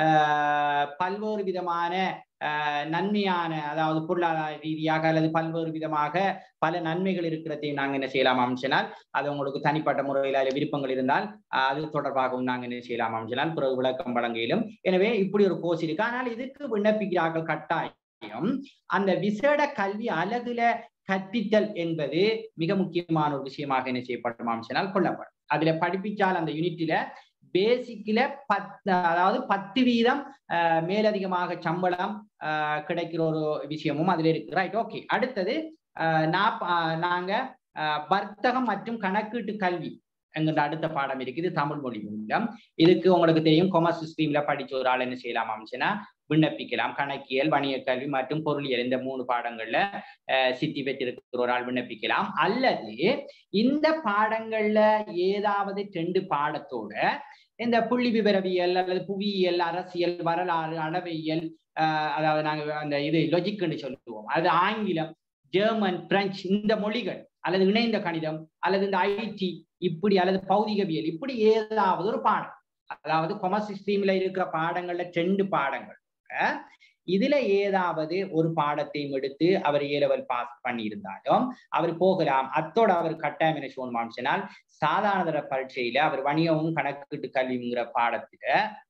அஹ், பல்வேறு விதமான அஹ், நன்மையான அதாவது பொருளாதார ரீதியாக அல்லது பல்வேறு விதமாக பல நன்மைகள் இருக்கிறதையும் நாங்க என்ன செய்யலாம் அம்சினால் அது உங்களுக்கு தனிப்பட்ட முறையில் அதில் விருப்பங்கள் இருந்தால் அஹ், அது தொடர்பாகவும் நாங்க என்ன செய்யலாம் அம்சினால் பிறகு விளக்கம் வழங்கிலும் எனவே இப்படி ஒரு கோர்ஸ் இருக்கு ஆனால் இதுக்கு விண்ணப்பிக்கிறார்கள் கட்டாயம் அந்த விசேட கல்வி அழகுல கற்பித்தல் என்பது மிக முக்கியமான ஒரு விஷயமாக என்ன செய்யப்படும் அம்சனால் கொள்ளப்படும் அதுல படிப்பிச்சால் அந்த யூனிட்ல பேசிக்ல பத்து அதாவது பத்து வீதம் அஹ், மேலதிகமாக சம்பளம் அஹ், கிடைக்கிற ஒரு விஷயமும் அதுல இருக்கு ரைட் ஓகே அடுத்தது அஹ், நாப் அஹ், நாங்க அஹ், வர்த்தகம் மற்றும் கணக்கீட்டு கல்வி என்கின்ற அடுத்த பாடம் இருக்குது தமிழ் மொழி மூலம் இதுக்கு உங்களுக்கு தெரியும் கொமர்ஸ் ஸ்ட்ரீம்ல படிச்ச ஒரு ஆள் என்ன செய்யலாம் அம்சனா விண்ணப்பிக்கலாம் கணக்கியல் வணிக கல்வி மற்றும் பொருளியல் இந்த மூணு பாடங்கள்ல அஹ், சித்தி பெற்றிருக்கிற ஒரு ஆள் விண்ணப்பிக்கலாம் அல்லது இந்த பாடங்கள்ல ஏதாவது ரெண்டு பாடத்தோட இந்த புள்ளி விவரவியல் அல்லது புவியியல் அரசியல் வரலாறு அளவியல் ஆஹ் அதாவது நாங்க அந்த இது லொஜிக்னு சொல்லுவோம் அது ஆங்கிலம் ஜெர்மன் பிரெஞ்சு இந்த மொழிகள் அல்லது இணைந்த கணிதம் அல்லது இந்த ஐடி இப்படி அல்லது பௌதிகவியல் இப்படி ஏதாவது ஒரு பாடம் அதாவது கொமர்ஸ் ஸ்ட்ரீம்ல இருக்கிற பாடங்கள்ல ரெண்டு பாடங்கள் அஹ் இதுல ஏதாவது ஒரு பாடத்தையும் எடுத்து அவர் ஏ லெவல் பாஸ் பண்ணியிருந்தாலும் அவர் போகலாம் அத்தோட அவர் கட்டாயம் என்ன சொல்லணும் சொன்னால் சாதாரண பரீட்சையில அவர் வணிகமும் கணக்கீட்டு கல்விங்கிற பாடத்துல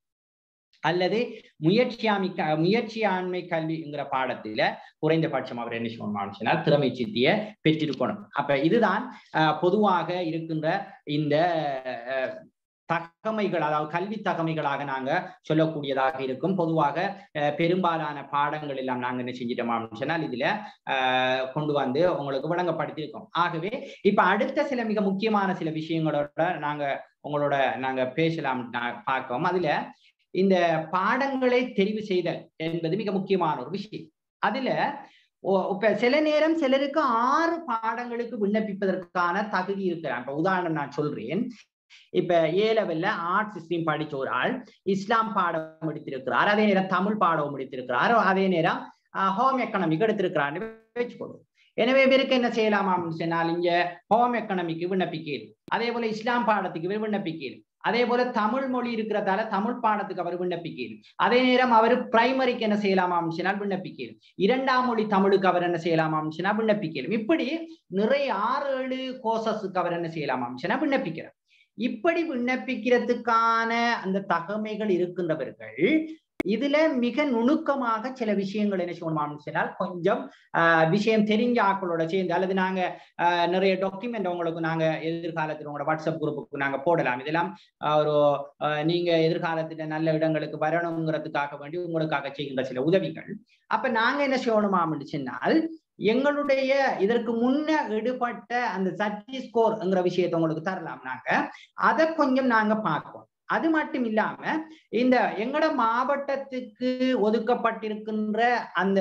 அல்லது முயற்சியாமி க- முயற்சியாண்மை கல்விங்கிற பாடத்துல குறைந்தபட்சம் அவர் என்ன சொல்லணும் சொன்னால் திறமை சித்திய பெற்றிருக்கணும் அப்ப இதுதான் அஹ், பொதுவாக இருக்கின்ற இந்த அஹ், தகமைகள் அதாவது கல்வி தகமைகளாக நாங்க சொல்லக்கூடியதாக இருக்கும் பொதுவாக அஹ், பெரும்பாலான பாடங்கள் எல்லாம் நாங்க என்ன செஞ்சிட்டோம் சொன்னால் இதுல ஆஹ் கொண்டு வந்து உங்களுக்கு வழங்கப்படுத்தியிருக்கோம் ஆகவே இப்ப அடுத்த சில மிக முக்கியமான சில விஷயங்களோட நாங்க உங்களோட நாங்க பேசலாம் நா- பார்க்கோம் அதுல இந்த பாடங்களை தெரிவு செய்தல் என்பது மிக முக்கியமான ஒரு விஷயம் அதுல இப்ப சில நேரம் சிலருக்கு ஆறு பாடங்களுக்கு விண்ணப்பிப்பதற்கான தகுதி இருக்கிறான் இப்ப உதாரணம் நான் சொல்றேன் இப்ப ஏ லெவல்ல ஆர்ட்ஸ் ஸ்ட்ரீம் படிச்ச ஒரு ஆள் இஸ்லாம் பாடம் எடுத்திருக்கிறார் அதே நேரம் தமிழ் பாடம் முடித்திருக்கிறார் அதே நேரம் ஹோம் எக்கனாமிக் எடுத்திருக்கிறான்னு வச்சுக்கொள்வோம் எனவே இவருக்கு என்ன செய்யலாமான்னு சொன்னால் இங்க ஹோம் எக்கனாமிக்கு விண்ணப்பிக்கீர் அதே போல இஸ்லாம் பாடத்துக்கு விண்ணப்பிக்கீர் அதே போல தமிழ் மொழி இருக்கிறதால தமிழ் பாடத்துக்கு அவர் விண்ணப்பிக்கீர் அதே நேரம் அவர் பிரைமரிக்கு என்ன செய்யலாமாம் சொன்னால் விண்ணப்பிக்கீர் இரண்டாம் மொழி தமிழுக்கு அவர் என்ன செய்யலாமாம் சொன்னால் விண்ணப்பிக்கீர் இப்படி நிறைய ஆறு ஏழு கோர்சஸுக்கு அவர் என்ன செய்யலாமாம் சொன்னா விண்ணப்பிக்கிறார் இப்படி விண்ணப்பிக்கிறதுக்கான அந்த தகமைகள் இருக்கின்றவர்கள் இதுல மிக நுணுக்கமாக சில விஷயங்கள் என்ன செய்யணுமான்னு சொன்னால் கொஞ்சம் ஆஹ் விஷயம் தெரிஞ்ச ஆக்களோட சேர்ந்து அல்லது நாங்க ஆஹ் நிறைய டாக்குமெண்ட் உங்களுக்கு நாங்க எதிர்காலத்தில் உங்களோட வாட்ஸ்அப் குரூப்புக்கு நாங்க போடலாம் இதெல்லாம் ஒரு நீங்க எதிர்காலத்துல நல்ல இடங்களுக்கு வரணுங்கிறதுக்காக வேண்டி உங்களுக்காக செய்கின்ற சில உதவிகள் அப்ப நாங்க என்ன செய்யணுமான்னு சொன்னால் எங்களுடைய இதற்கு முன்ன எடுபட்ட அந்த சர்ச்சி ஸ்கோர்ங்கிற விஷயத்தை உங்களுக்கு தரலாம் நாங்க அதை கொஞ்சம் நாங்க பார்ப்போம் அது மட்டும் இல்லாம இந்த எங்கட மாவட்டத்துக்கு ஒதுக்கப்பட்டிருக்கின்ற அந்த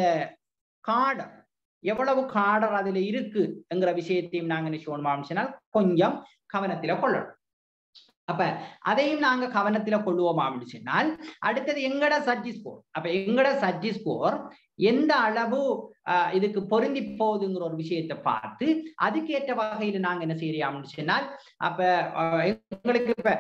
காடர் எவ்வளவு காடர் அதுல இருக்குங்கிற விஷயத்தையும் நாங்க என்ன செய்யணுமா கொஞ்சம் கவனத்துல கொள்ளணும் அப்ப அதையும் நாங்க கவனத்துல கொள்வோமா அப்படின்னு சொன்னால் அடுத்தது எங்கட சர்ஜி ஸ்கோர் அப்ப எங்கட சர்ஜி ஸ்கோர் எந்த அளவு இதுக்கு பொருந்தி போகுதுங்கிற ஒரு விஷயத்தை பார்த்து அதுக்கேற்ற வகையில நாங்க என்ன செய்யறியாம்னு சொன்னால் அப்ப எங்களுக்கு இப்ப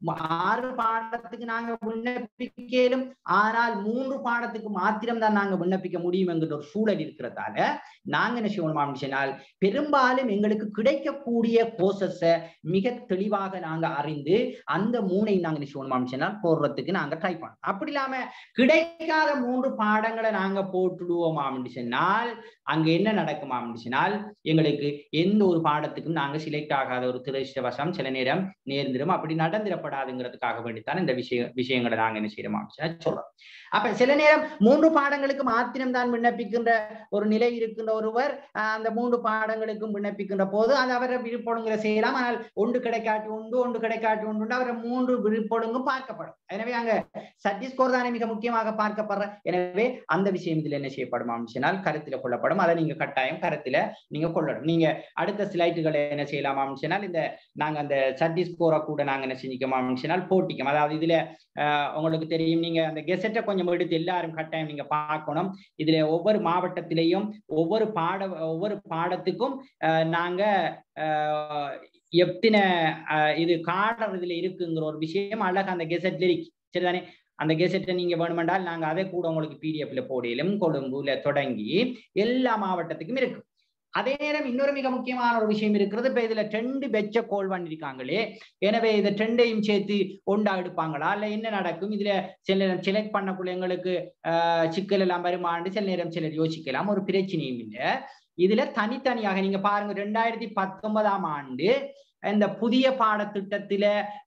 ஆறு பாடத்துக்கு நாங்க விண்ணப்பிக்கலும் ஆனால் மூன்று பாடத்துக்கு மாத்திரம் தான் நாங்க விண்ணப்பிக்க முடியும் என்கிற ஒரு சூழல் இருக்கிறதால நாங்க என்ன செய்யணுமாம்னு சொன்னால் பெரும்பாலும் எங்களுக்கு கிடைக்கக்கூடிய கோர்சஸ மிக தெளிவாக நாங்க அறிந்து அந்த மூனை நாங்க என்ன செய்யணுமாம்னு சொன்னால் போடுறதுக்கு நாங்க ட்ரை பண்ணோம் அப்படி இல்லாம கிடைக்காத மூன்று பாடங்களை நாங்க போட்டுடுவோமாம்னு சொன்னால் அங்க என்ன நடக்குமாம் சொன்னால் எங்களுக்கு எந்த ஒரு பாடத்துக்கும் நாங்க சிலெக்ட் ஆகாத ஒரு திருஷ்டவசம் சில நேரம் நேர்ந்திரும் அப்படி நடந்திடப்படாதுங்கிறதுக்காக வேண்டித்தான் இந்த விஷய விஷயங்களை நாங்க என்ன செய்யறோம் சொல்றோம் அப்ப சில நேரம் மூன்று பாடங்களுக்கு மாத்திரம் தான் விண்ணப்பிக்கின்ற ஒரு நிலை இருக்கின்ற ஒருவர் அந்த மூன்று பாடங்களுக்கும் விண்ணப்பிக்கின்ற போது அது அவரை விருப்பொழுங்குற செய்யலாம் ஆனால் ஒன்று கிடைக்காட்டி உண்டு ஒன்று கிடைக்காட்டி உண்டு அவரை மூன்று விருப்பொழுங்கும் பார்க்கப்படும் எனவே அங்க சர்டி ஸ்கோர் தானே மிக முக்கியமாக பார்க்கப்படுற எனவே அந்த விஷயம் இதுல என்ன செய்யப்படும் சொன்னால் கருத்துல கொள்ளப்படும் அதை நீங்க கட்டாயம் கருத்துல நீங்க கொள்ளணும் நீங்க அடுத்த ஸ்லைட்டுகளை என்ன செய்யலாம் சொன்னால் இந்த நாங்க அந்த சர்டி ஸ்கோரை கூட நாங்க என்ன செஞ்சுக்கோம் சொன்னால் போட்டிக்கும் அதாவது இதுல உங்களுக்கு தெரியும் நீங்க அந்த கெசட்டை கொஞ்சம் எடுத்து எல்லாரும் கட்டாயம் நீங்க பார்க்கணும் இதுல ஒவ்வொரு மாவட்டத்திலையும் ஒவ்வொரு பாட ஒவ்வொரு பாடத்துக்கும் நாங்க எத்தனை இது காடர் இதுல இருக்குங்கிற ஒரு விஷயம் அழகா அந்த கெசட்ல இருக்கு சரிதானே அந்த கெசட்டை நீங்க வேணுமென்றால் நாங்க அதை கூட உங்களுக்கு பிடிஎஃப்ல போடியிலும் கொழும்புல தொடங்கி எல்லா மாவட்டத்துக்கும் இருக்கு அதே நேரம் இன்னொரு மிக முக்கியமான ஒரு விஷயம் இருக்கிறது இப்ப இதுல ட்ரெண்டு பெச்ச கோல் பண்ணிருக்காங்களே எனவே இதை ட்ரெண்டையும் சேர்த்து ஒண்டா எடுப்பாங்களா இல்ல என்ன நடக்கும் இதுல சில நேரம் செலக்ட் பண்ணக்குள்ள எங்களுக்கு ஆஹ் சிக்கல் எல்லாம் வருமானு சில நேரம் சிலர் யோசிக்கலாம் ஒரு பிரச்சனையும் இல்லை இதுல தனித்தனியாக நீங்க பாருங்க ரெண்டாயிரத்தி பத்தொன்பதாம் ஆண்டு இந்த புதிய பாடத்திட்டத்தில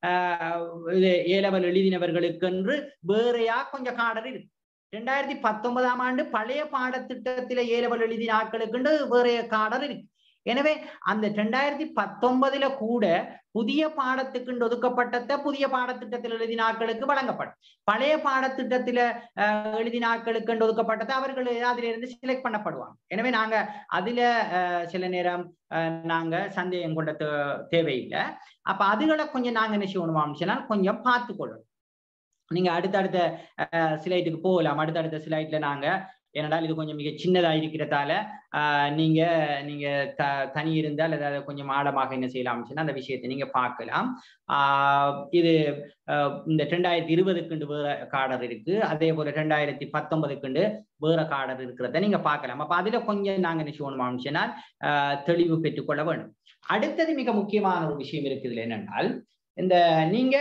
இது ஏலவல் எழுதினவர்களுக்கென்று வேறையா கொஞ்சம் காடர் இருக்கு ரெண்டாயிரத்தி பத்தொன்பதாம் ஆண்டு பழைய பாடத்திட்டத்தில ஏலவல் எழுதின ஆட்களுக்கு வேற காடர் இருக்கு எனவே அந்த ரெண்டாயிரத்தி பத்தொன்பதுல கூட புதிய பாடத்துக்கு ஒதுக்கப்பட்டத புதிய பாடத்திட்டத்தில் எழுதின ஆட்களுக்கு வழங்கப்படும் பழைய பாடத்திட்டத்தில எழுதின ஆட்களுக்கு ஒதுக்கப்பட்டது அவர்கள் அதுல இருந்து செலக்ட் பண்ணப்படுவாங்க எனவே நாங்க அதுல சில நேரம் நாங்க சந்தேகம் கொண்ட தேவையில்லை அப்ப அதுகளை கொஞ்சம் நாங்க என்ன செய்யணுமாம் சொன்னால் கொஞ்சம் பார்த்து கொள்ளணும் நீங்க அடுத்தடுத்த ஸ்லைட்டுக்கு போகலாம் அடுத்தடுத்த ஸ்லைட்ல நாங்க ஏனென்றால் இது கொஞ்சம் மிக சின்னதா இருக்கிறதால ஆஹ் நீங்க நீங்க த தனி இருந்தால் அதை கொஞ்சம் ஆழமாக என்ன செய்யலாம் சொன்னா அந்த விஷயத்தை நீங்க பார்க்கலாம் ஆஹ் இது இந்த ரெண்டாயிரத்தி இருபதுக்குண்டு வேற காடர் இருக்கு அதே போல ரெண்டாயிரத்தி பத்தொன்பதுக்குண்டு வேற காடர் இருக்கிறத நீங்க பார்க்கலாம் அப்ப அதுல கொஞ்சம் நாங்க என்ன செய்யணுமாம் சொன்னால் ஆஹ் தெளிவு பெற்றுக்கொள்ள வேண்டும் அடுத்தது மிக முக்கியமான ஒரு விஷயம் இருக்குது என்னென்னால் இந்த நீங்க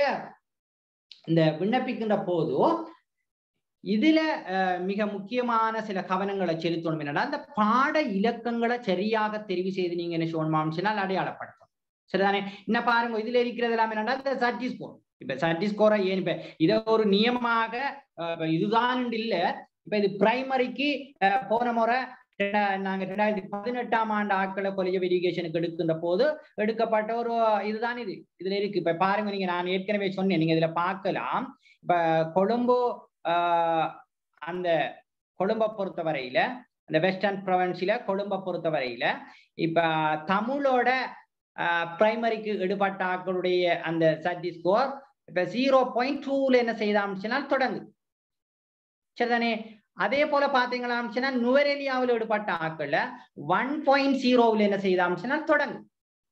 இந்த விண்ணப்பிக்கின்ற போதோ இதுல மிக முக்கியமான சில கவனங்களை செலுத்தணும் என்னன்னா அந்த பாட இலக்கங்களை சரியாக தெரிவு செய்து நீங்க என்ன செய்யணுமாம் சொன்னால் அடையாளப்படுத்தும் சரிதானே என்ன பாருங்க இதுல இருக்கிறது எல்லாம் என்னன்னா இந்த சர்டி ஸ்கோர் இப்ப சர்டி ஸ்கோரை ஏன் இப்ப இதை ஒரு நியமமாக இதுதான் இல்ல இப்ப இது பிரைமரிக்கு போன முறை நாங்க ரெண்டாயிரத்தி பதினெட்டாம் ஆண்டு ஆட்களை கொலைய வெரிகேஷனுக்கு எடுக்கின்ற போது எடுக்கப்பட்ட ஒரு இதுதான் இது இதுல இருக்கு இப்ப பாருங்க நீங்க நான் ஏற்கனவே சொன்னேன் நீங்க இதுல பார்க்கலாம் இப்ப கொழும்பு ஆஹ் அந்த கொழும்பை பொறுத்த வரையில அந்த வெஸ்டர்ன் ப்ரொவன்ஸில கொழும்பை பொறுத்த வரையில இப்ப தமிழோட பிரைமரிக்கு எடுபட்ட ஆக்களுடைய அந்த சட்டி ஸ்கோர் இப்ப ஜீரோ பாயிண்ட் டூல என்ன செய்தாம்னா தொடங்குது சரிதானே அதே போல பாத்தீங்கன்னா நுவரெலியாவில் எடுபட்ட ஆக்கள்ல ஒன் பாயிண்ட் ஜீரோவில் என்ன செய்தாம்னா தொடங்கும்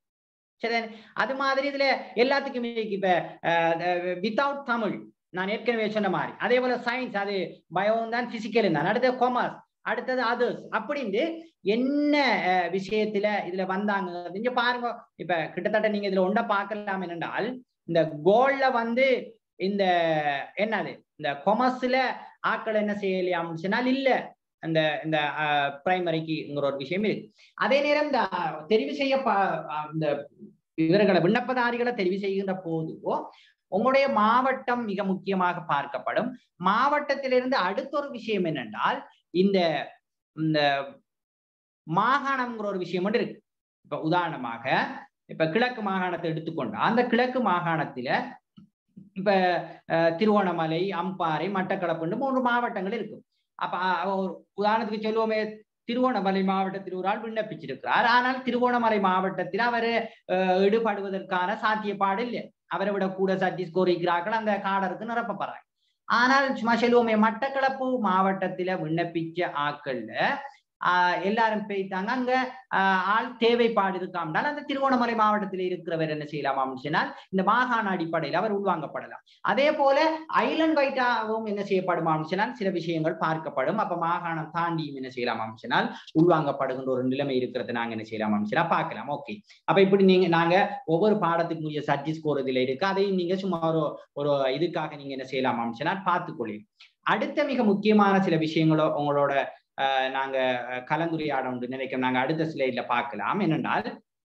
சரி அது மாதிரி இதுல எல்லாத்துக்குமே இப்ப வித்தவுட் தமிழ் நான் ஏற்கனவே சொன்ன மாதிரி அதே போல சயின்ஸ் அது பயோ தான் பிசிக்கல் தான் அடுத்தது காமர்ஸ் அடுத்தது அதர்ஸ் அப்படின்னு என்ன விஷயத்துல இதுல வந்தாங்க நீங்க பாருங்க இப்ப கிட்டத்தட்ட நீங்க இதுல ஒன்றை பார்க்கலாம் என்னென்றால் இந்த கோல்ல வந்து இந்த என்னது இந்த கொமர்ஸ்ல ஆக்கள் என்ன செய்யலையாம் சொன்னால் இல்ல அந்த இந்த பிரைமரிக்குங்கிற ஒரு விஷயம் இருக்கு அதே நேரம் இந்த தெரிவு செய்ய இந்த இவர்களை விண்ணப்பதாரிகளை தெரிவு செய்கின்ற போதோ உங்களுடைய மாவட்டம் மிக முக்கியமாக பார்க்கப்படும் மாவட்டத்திலிருந்து அடுத்த ஒரு விஷயம் என்னென்றால் இந்த இந்த மாகாணம்ங்கிற ஒரு விஷயம் ஒன்று இருக்கு இப்ப உதாரணமாக இப்ப கிழக்கு மாகாணத்தை எடுத்துக்கொண்டா அந்த கிழக்கு மாகாணத்துல இப்ப திருவோணமலை அம்பாறை மட்டக்களப்புன்னு மூன்று மாவட்டங்கள் இருக்கும் அப்ப ஒரு உதாரணத்துக்கு சொல்லுவோமே திருவோணமலை மாவட்டத்தில் ஒரு ஆள் விண்ணப்பிச்சிருக்கிறார் ஆனால் திருவோணமலை மாவட்டத்தில் அவர் ஈடுபடுவதற்கான சாத்தியப்பாடு இல்லை அவரை விட கூட சட்டி கோரிக்கிறார்கள் அந்த காடருக்கு நிரப்பப்படுறாங்க ஆனால் சும்மா செல்வோமே மட்டக்களப்பு மாவட்டத்துல விண்ணப்பிச்ச ஆக்கள்ல ஆஹ் எல்லாரும் போயிட்டாங்க அங்க ஆள் தேவைப்பாடு இருக்காம்னால் அந்த திருவோணமலை மாவட்டத்தில் இருக்கிறவர் என்ன செய்யலாம் சொன்னால் இந்த மாகாண அடிப்படையில் அவர் உள்வாங்கப்படலாம் அதே போல ஐலண்ட் வைட்டாகவும் என்ன செய்யப்படும் சொன்னால் சில விஷயங்கள் பார்க்கப்படும் அப்ப மாகாணம் தாண்டியும் என்ன செய்யலாம் சொன்னால் உள்வாங்கப்படுகின்ற ஒரு நிலைமை இருக்கிறது நாங்க என்ன செய்யலாம் சொன்னா பார்க்கலாம் ஓகே அப்ப இப்படி நீங்க நாங்க ஒவ்வொரு பாடத்துக்கு உரிய சர்ஜி ஸ்கோர் இதுல இருக்கு அதையும் நீங்க சும்மா ஒரு ஒரு இதுக்காக நீங்க என்ன செய்யலாம் சொன்னால் பார்த்துக்கொள்ளி அடுத்த மிக முக்கியமான சில விஷயங்களோ உங்களோட நாங்க கலந்துரையாட ஒன்று நினைக்கிறோம் நாங்க அடுத்த ஸ்லைட்ல பார்க்கலாம் என்னென்றால்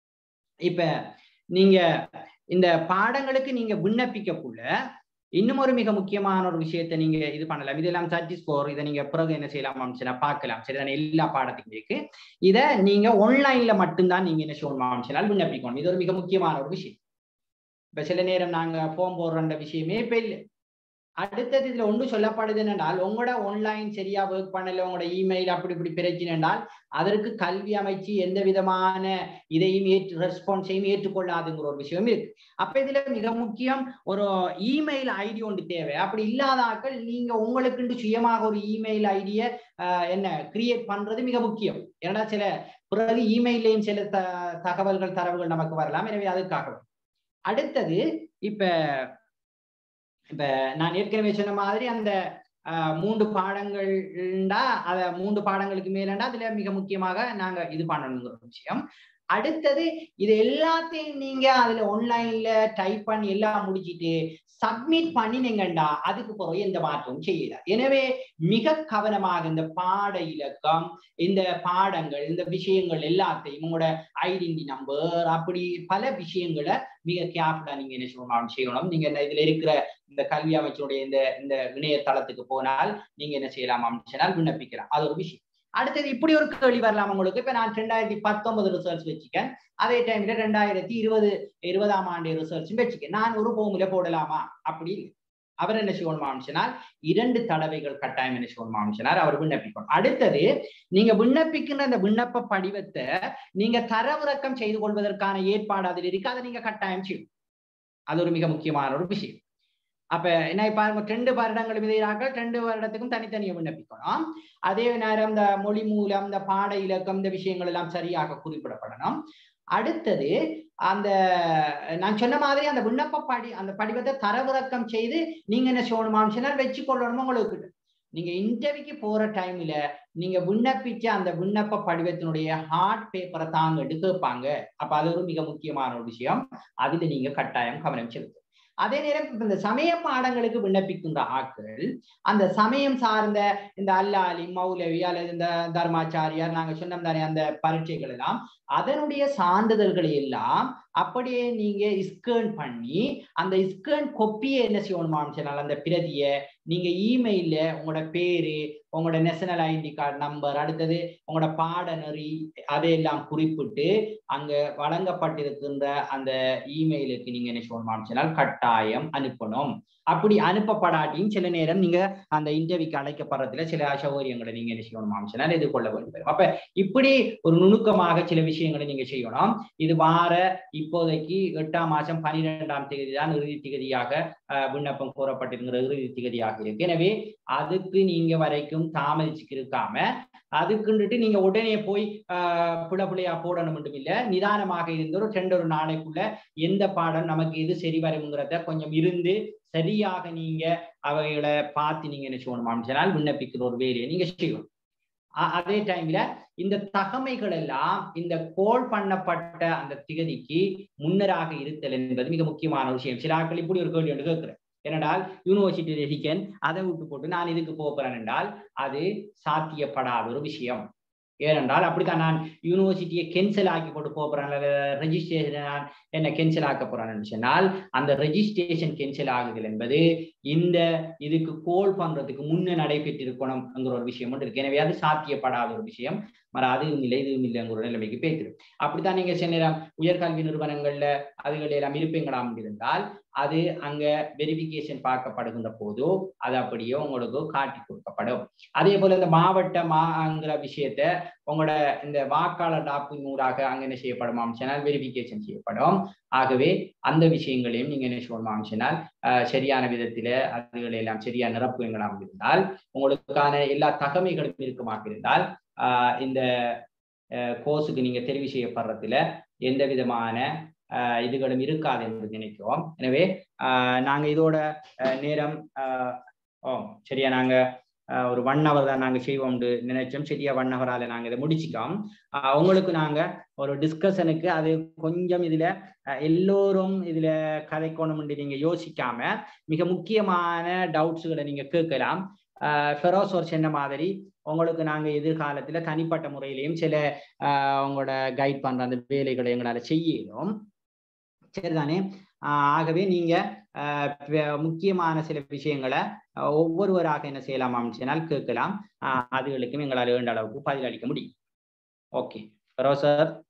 இப்ப நீங்க இந்த பாடங்களுக்கு நீங்க விண்ணப்பிக்கக்குள்ள இன்னும் ஒரு மிக முக்கியமான ஒரு விஷயத்தை நீங்க இது பண்ணலாம் இதெல்லாம் சர்ச்சி ஸ்கோர் இதை நீங்க பிறகு என்ன செய்யலாம் அமைச்சுனா பார்க்கலாம் சரிதானே எல்லா பாடத்துக்கும் இருக்கு இதை நீங்க ஆன்லைன்ல மட்டும்தான் நீங்க என்ன சொல்லணும் அமைச்சினால் விண்ணப்பிக்கணும் இது ஒரு மிக முக்கியமான ஒரு விஷயம் இப்ப சில நேரம் நாங்க போன் போடுற விஷயமே இப்ப இல்லை அடுத்தது இதுல ஒன்று சொல்லப்படுது என்னென்றால் உங்களோட ஆன்லைன் சரியா ஒர்க் பண்ணல உங்களோட இமெயில் அப்படி இப்படி பிரச்சனை என்றால் அதற்கு கல்வி அமைச்சு எந்த விதமான இதையும் ஏற்று ரெஸ்பான்ஸையும் ஏற்றுக்கொள்ளாதுங்கிற ஒரு விஷயம் இருக்கு அப்ப இதுல மிக முக்கியம் ஒரு இமெயில் ஐடி ஒன்று தேவை அப்படி இல்லாத ஆக்கள் நீங்க உங்களுக்குண்டு சுயமாக ஒரு இமெயில் ஐடிய என்ன கிரியேட் பண்றது மிக முக்கியம் ஏன்னா சில பிறகு இமெயிலையும் சில த தகவல்கள் தரவுகள் நமக்கு வரலாம் எனவே அதுக்காக அடுத்தது இப்ப இப்ப நான் ஏற்கனவே சொன்ன மாதிரி அந்த மூன்று பாடங்கள்டா அத மூன்று பாடங்களுக்கு மேலண்டா அதுல மிக முக்கியமாக நாங்க இது பண்ணணுங்கிற விஷயம் அடுத்தது இது எல்லாத்தையும் நீங்க அதுல ஆன்லைன்ல டைப் பண்ணி எல்லாம் முடிச்சிட்டு சப்மிட் பண்ணினீங்கண்டா அதுக்கு பிறகு எந்த மாற்றமும் செய்யல எனவே மிக கவனமாக இந்த பாட இலக்கம் இந்த பாடங்கள் இந்த விஷயங்கள் எல்லாத்தையும் உங்களோட ஐடென்டி நம்பர் அப்படி பல விஷயங்களை மிக கேர்ஃபுல்லா நீங்க என்ன செய்யணும் செய்யணும் நீங்க இதுல இருக்கிற இந்த கல்வி அமைச்சருடைய இந்த இந்த இணையதளத்துக்கு போனால் நீங்க என்ன செய்யலாம் அமைச்சனால் விண்ணப்பிக்கலாம் அது ஒரு விஷயம் அடுத்தது இப்படி ஒரு கேள்வி வரலாம் உங்களுக்கு இப்ப நான் ரெண்டாயிரத்தி பத்தொன்பது ரிசர்ச் வச்சுக்கேன் அதே டைம்ல ரெண்டாயிரத்தி இருபது இருபதாம் ஆண்டு ரிசர்ச்சும் வச்சுக்கேன் நான் ஒரு போமுல போடலாமா அப்படி அவர் என்ன செய்யணும் அமைச்சனால் இரண்டு தடவைகள் கட்டாயம் என்ன செய்யணும் அமைச்சனார் அவர் விண்ணப்பிக்கணும் அடுத்தது நீங்க விண்ணப்பிக்கின்ற அந்த விண்ணப்ப படிவத்தை நீங்க தரவிறக்கம் செய்து கொள்வதற்கான ஏற்பாடு அதில் இருக்கு அதை நீங்க கட்டாயம் செய்யும் அது ஒரு மிக முக்கியமான ஒரு விஷயம் அப்ப என்ன பாருங்க ரெண்டு வருடங்கள் விதையாக்கள் ரெண்டு வருடத்துக்கும் தனித்தனியை விண்ணப்பிக்கணும் அதே நேரம் இந்த மொழி மூலம் இந்த பாட இலக்கம் இந்த விஷயங்கள் எல்லாம் சரியாக குறிப்பிடப்படணும் அடுத்தது அந்த நான் சொன்ன மாதிரி அந்த விண்ணப்ப படி அந்த படிவத்தை தரவிறக்கம் செய்து நீங்க என்ன செய்யணுமான்னு சொன்னால் வச்சு கொள்ளணும் உங்களுக்கு நீங்க இன்டர்வியூக்கு போற டைம்ல நீங்க விண்ணப்பிச்ச அந்த விண்ணப்ப படிவத்தினுடைய ஹார்ட் பேப்பரை தாங்க எடுத்துப்பாங்க அப்ப அது ஒரு மிக முக்கியமான ஒரு விஷயம் அதுல நீங்க கட்டாயம் கவனம் செலுத்து அதே நேரம் இந்த சமய பாடங்களுக்கு விண்ணப்பிக்கின்ற ஆட்கள் அந்த சமயம் சார்ந்த இந்த அல்லாலி மௌலவி அல்லது இந்த தர்மாச்சாரியார் நாங்க சொன்னோம் தானே அந்த பரீட்சைகள் எல்லாம் அதனுடைய சான்றிதழ்களை எல்லாம் அப்படியே நீங்க ஸ்கேன் பண்ணி அந்த ஸ்கேன் கொப்பியை என்ன செய்யணுமாம் சொன்னால் அந்த பிரதியை நீங்க இமெயில்ல உங்களோட பேரு உங்களோட நேஷனல் ஐடி கார்டு நம்பர் அடுத்தது உங்களோட பாடநெறி அதையெல்லாம் குறிப்பிட்டு அங்க வழங்கப்பட்டிருக்கின்ற அந்த இமெயிலுக்கு நீங்க என்ன செய்யணுமாம் சொன்னால் கட்டாயம் அனுப்பணும் அப்படி அனுப்பப்படாட்டியும் சில நேரம் நீங்க அந்த இன்டர்வியூக்கு அழைக்கப்படுறதுல சில அசௌகரியங்களை நீங்க என்ன செய்யணுமாம் சொன்னால் எதிர்கொள்ள வேண்டும் அப்ப இப்படி ஒரு நுணுக்கமாக சில விஷயங்களை நீங்க செய்யணும் இது வார இப்போதைக்கு எட்டாம் மாசம் பனிரெண்டாம் தேதி தான் இறுதி திகதியாக விண்ணப்பம் கோரப்பட்டிருக்கிற இறுதி திகதியாக இருக்கு எனவே அதுக்கு நீங்க வரைக்கும் தாமதிச்சுக்கு இருக்காம அதுக்குன்னுட்டு நீங்க உடனே போய் ஆஹ் புல புள்ளையா போடணும் மட்டும் இல்ல நிதானமாக இருந்து ஒரு ரெண்டு ஒரு நாளைக்குள்ள எந்த பாடம் நமக்கு எது சரி வருங்கிறத கொஞ்சம் இருந்து சரியாக நீங்க அவைகளை பார்த்து நீங்க என்ன செய்யணும் சொன்னால் விண்ணப்பிக்கிற ஒரு வேலையை நீங்க செய்யணும் அதே டைம்ல இந்த தகமைகள் எல்லாம் இந்த கோல் பண்ணப்பட்ட அந்த திகதிக்கு முன்னராக இருத்தல் என்பது மிக முக்கியமான விஷயம் சில ஆட்கள் இப்படி ஒரு கேள்வி ஒன்று கேட்கிறேன் ஏனென்றால் யூனிவர்சிட்டி ரெசிகன் அதை விட்டு போட்டு நான் இதுக்கு போகிறேன் என்றால் அது சாத்தியப்படாத ஒரு விஷயம் ஏனென்றால் அப்படித்தான் நான் யூனிவர்சிட்டியை கேன்சல் ஆக்கி போட்டு போகிறேன் ரெஜிஸ்ட்ரேஷன் நான் என்ன கேன்சல் ஆக்க போறேன்னு சொன்னால் அந்த ரெஜிஸ்ட்ரேஷன் கேன்சல் ஆகுதல் என்பது இந்த இதுக்கு கோல் பண்றதுக்கு முன்ன நடைபெற்றிருக்கணும்ங்கிற ஒரு விஷயம் ஒன்று இருக்கு எனவே அது சாத்தியப்படாத ஒரு விஷயம் மற அதுவும் இல்லை இதுவும் இல்லைங்கிற ஒரு நிலைமைக்கு பேசிடும் அப்படித்தான் நீங்க சில நேரம் உயர்கல்வி நிறுவனங்கள்ல அதுகள் எல்லாம் இருப்பீங்களாம் இருந்தால் அது அங்க வெரிபிகேஷன் பார்க்கப்படுகின்ற போதோ அது அப்படியே உங்களுக்கு காட்டி கொடுக்கப்படும் அதே போல இந்த மாவட்ட மாங்கிற விஷயத்த உங்களோட இந்த வாக்காளர் டாப்பின் ஊடாக அங்க என்ன செய்யப்படுமாம் சொன்னால் வெரிபிகேஷன் செய்யப்படும் ஆகவே அந்த விஷயங்களையும் நீங்க என்ன சொல்லலாம் சொன்னால் சரியான விதத்தில அதுகளை எல்லாம் சரியா நிரப்புவீங்களாம் இருந்தால் உங்களுக்கான எல்லா தகமைகளும் இருக்குமாக இருந்தால் ஆஹ் இந்த கோர்ஸுக்கு நீங்க தெரிவு செய்யப்படுறதுல எந்த விதமான இதுகளும் இருக்காது என்று நினைக்கிறோம் எனவே நாங்க இதோட நேரம் ஓ சரியா நாங்க ஒரு ஒன் ஹவர் தான் நாங்கள் செய்வோம்னு நினைச்சோம் சரியா ஒன் ஹவரால நாங்கள் இதை முடிச்சிட்டோம் உங்களுக்கு நாங்க ஒரு டிஸ்கஷனுக்கு அது கொஞ்சம் இதுல எல்லோரும் இதுல கதைக்கணும்னு நீங்க யோசிக்காம மிக முக்கியமான டவுட்ஸுகளை நீங்க கேட்கலாம் ஃபெரோஸ் ஒரு சின்ன மாதிரி உங்களுக்கு நாங்க எதிர்காலத்துல தனிப்பட்ட முறையிலையும் சில உங்களோட கைட் பண்ற அந்த வேலைகளை எங்களால செய்யணும் சரிதானே ஆகவே நீங்க முக்கியமான சில விஷயங்களை ஒவ்வொருவராக என்ன செய்யலாம் சொன்னால் கேட்கலாம் அதுகளுக்கும் எங்களால் வேண்ட அளவுக்கு பதிலளிக்க முடியும் ஓகே சார்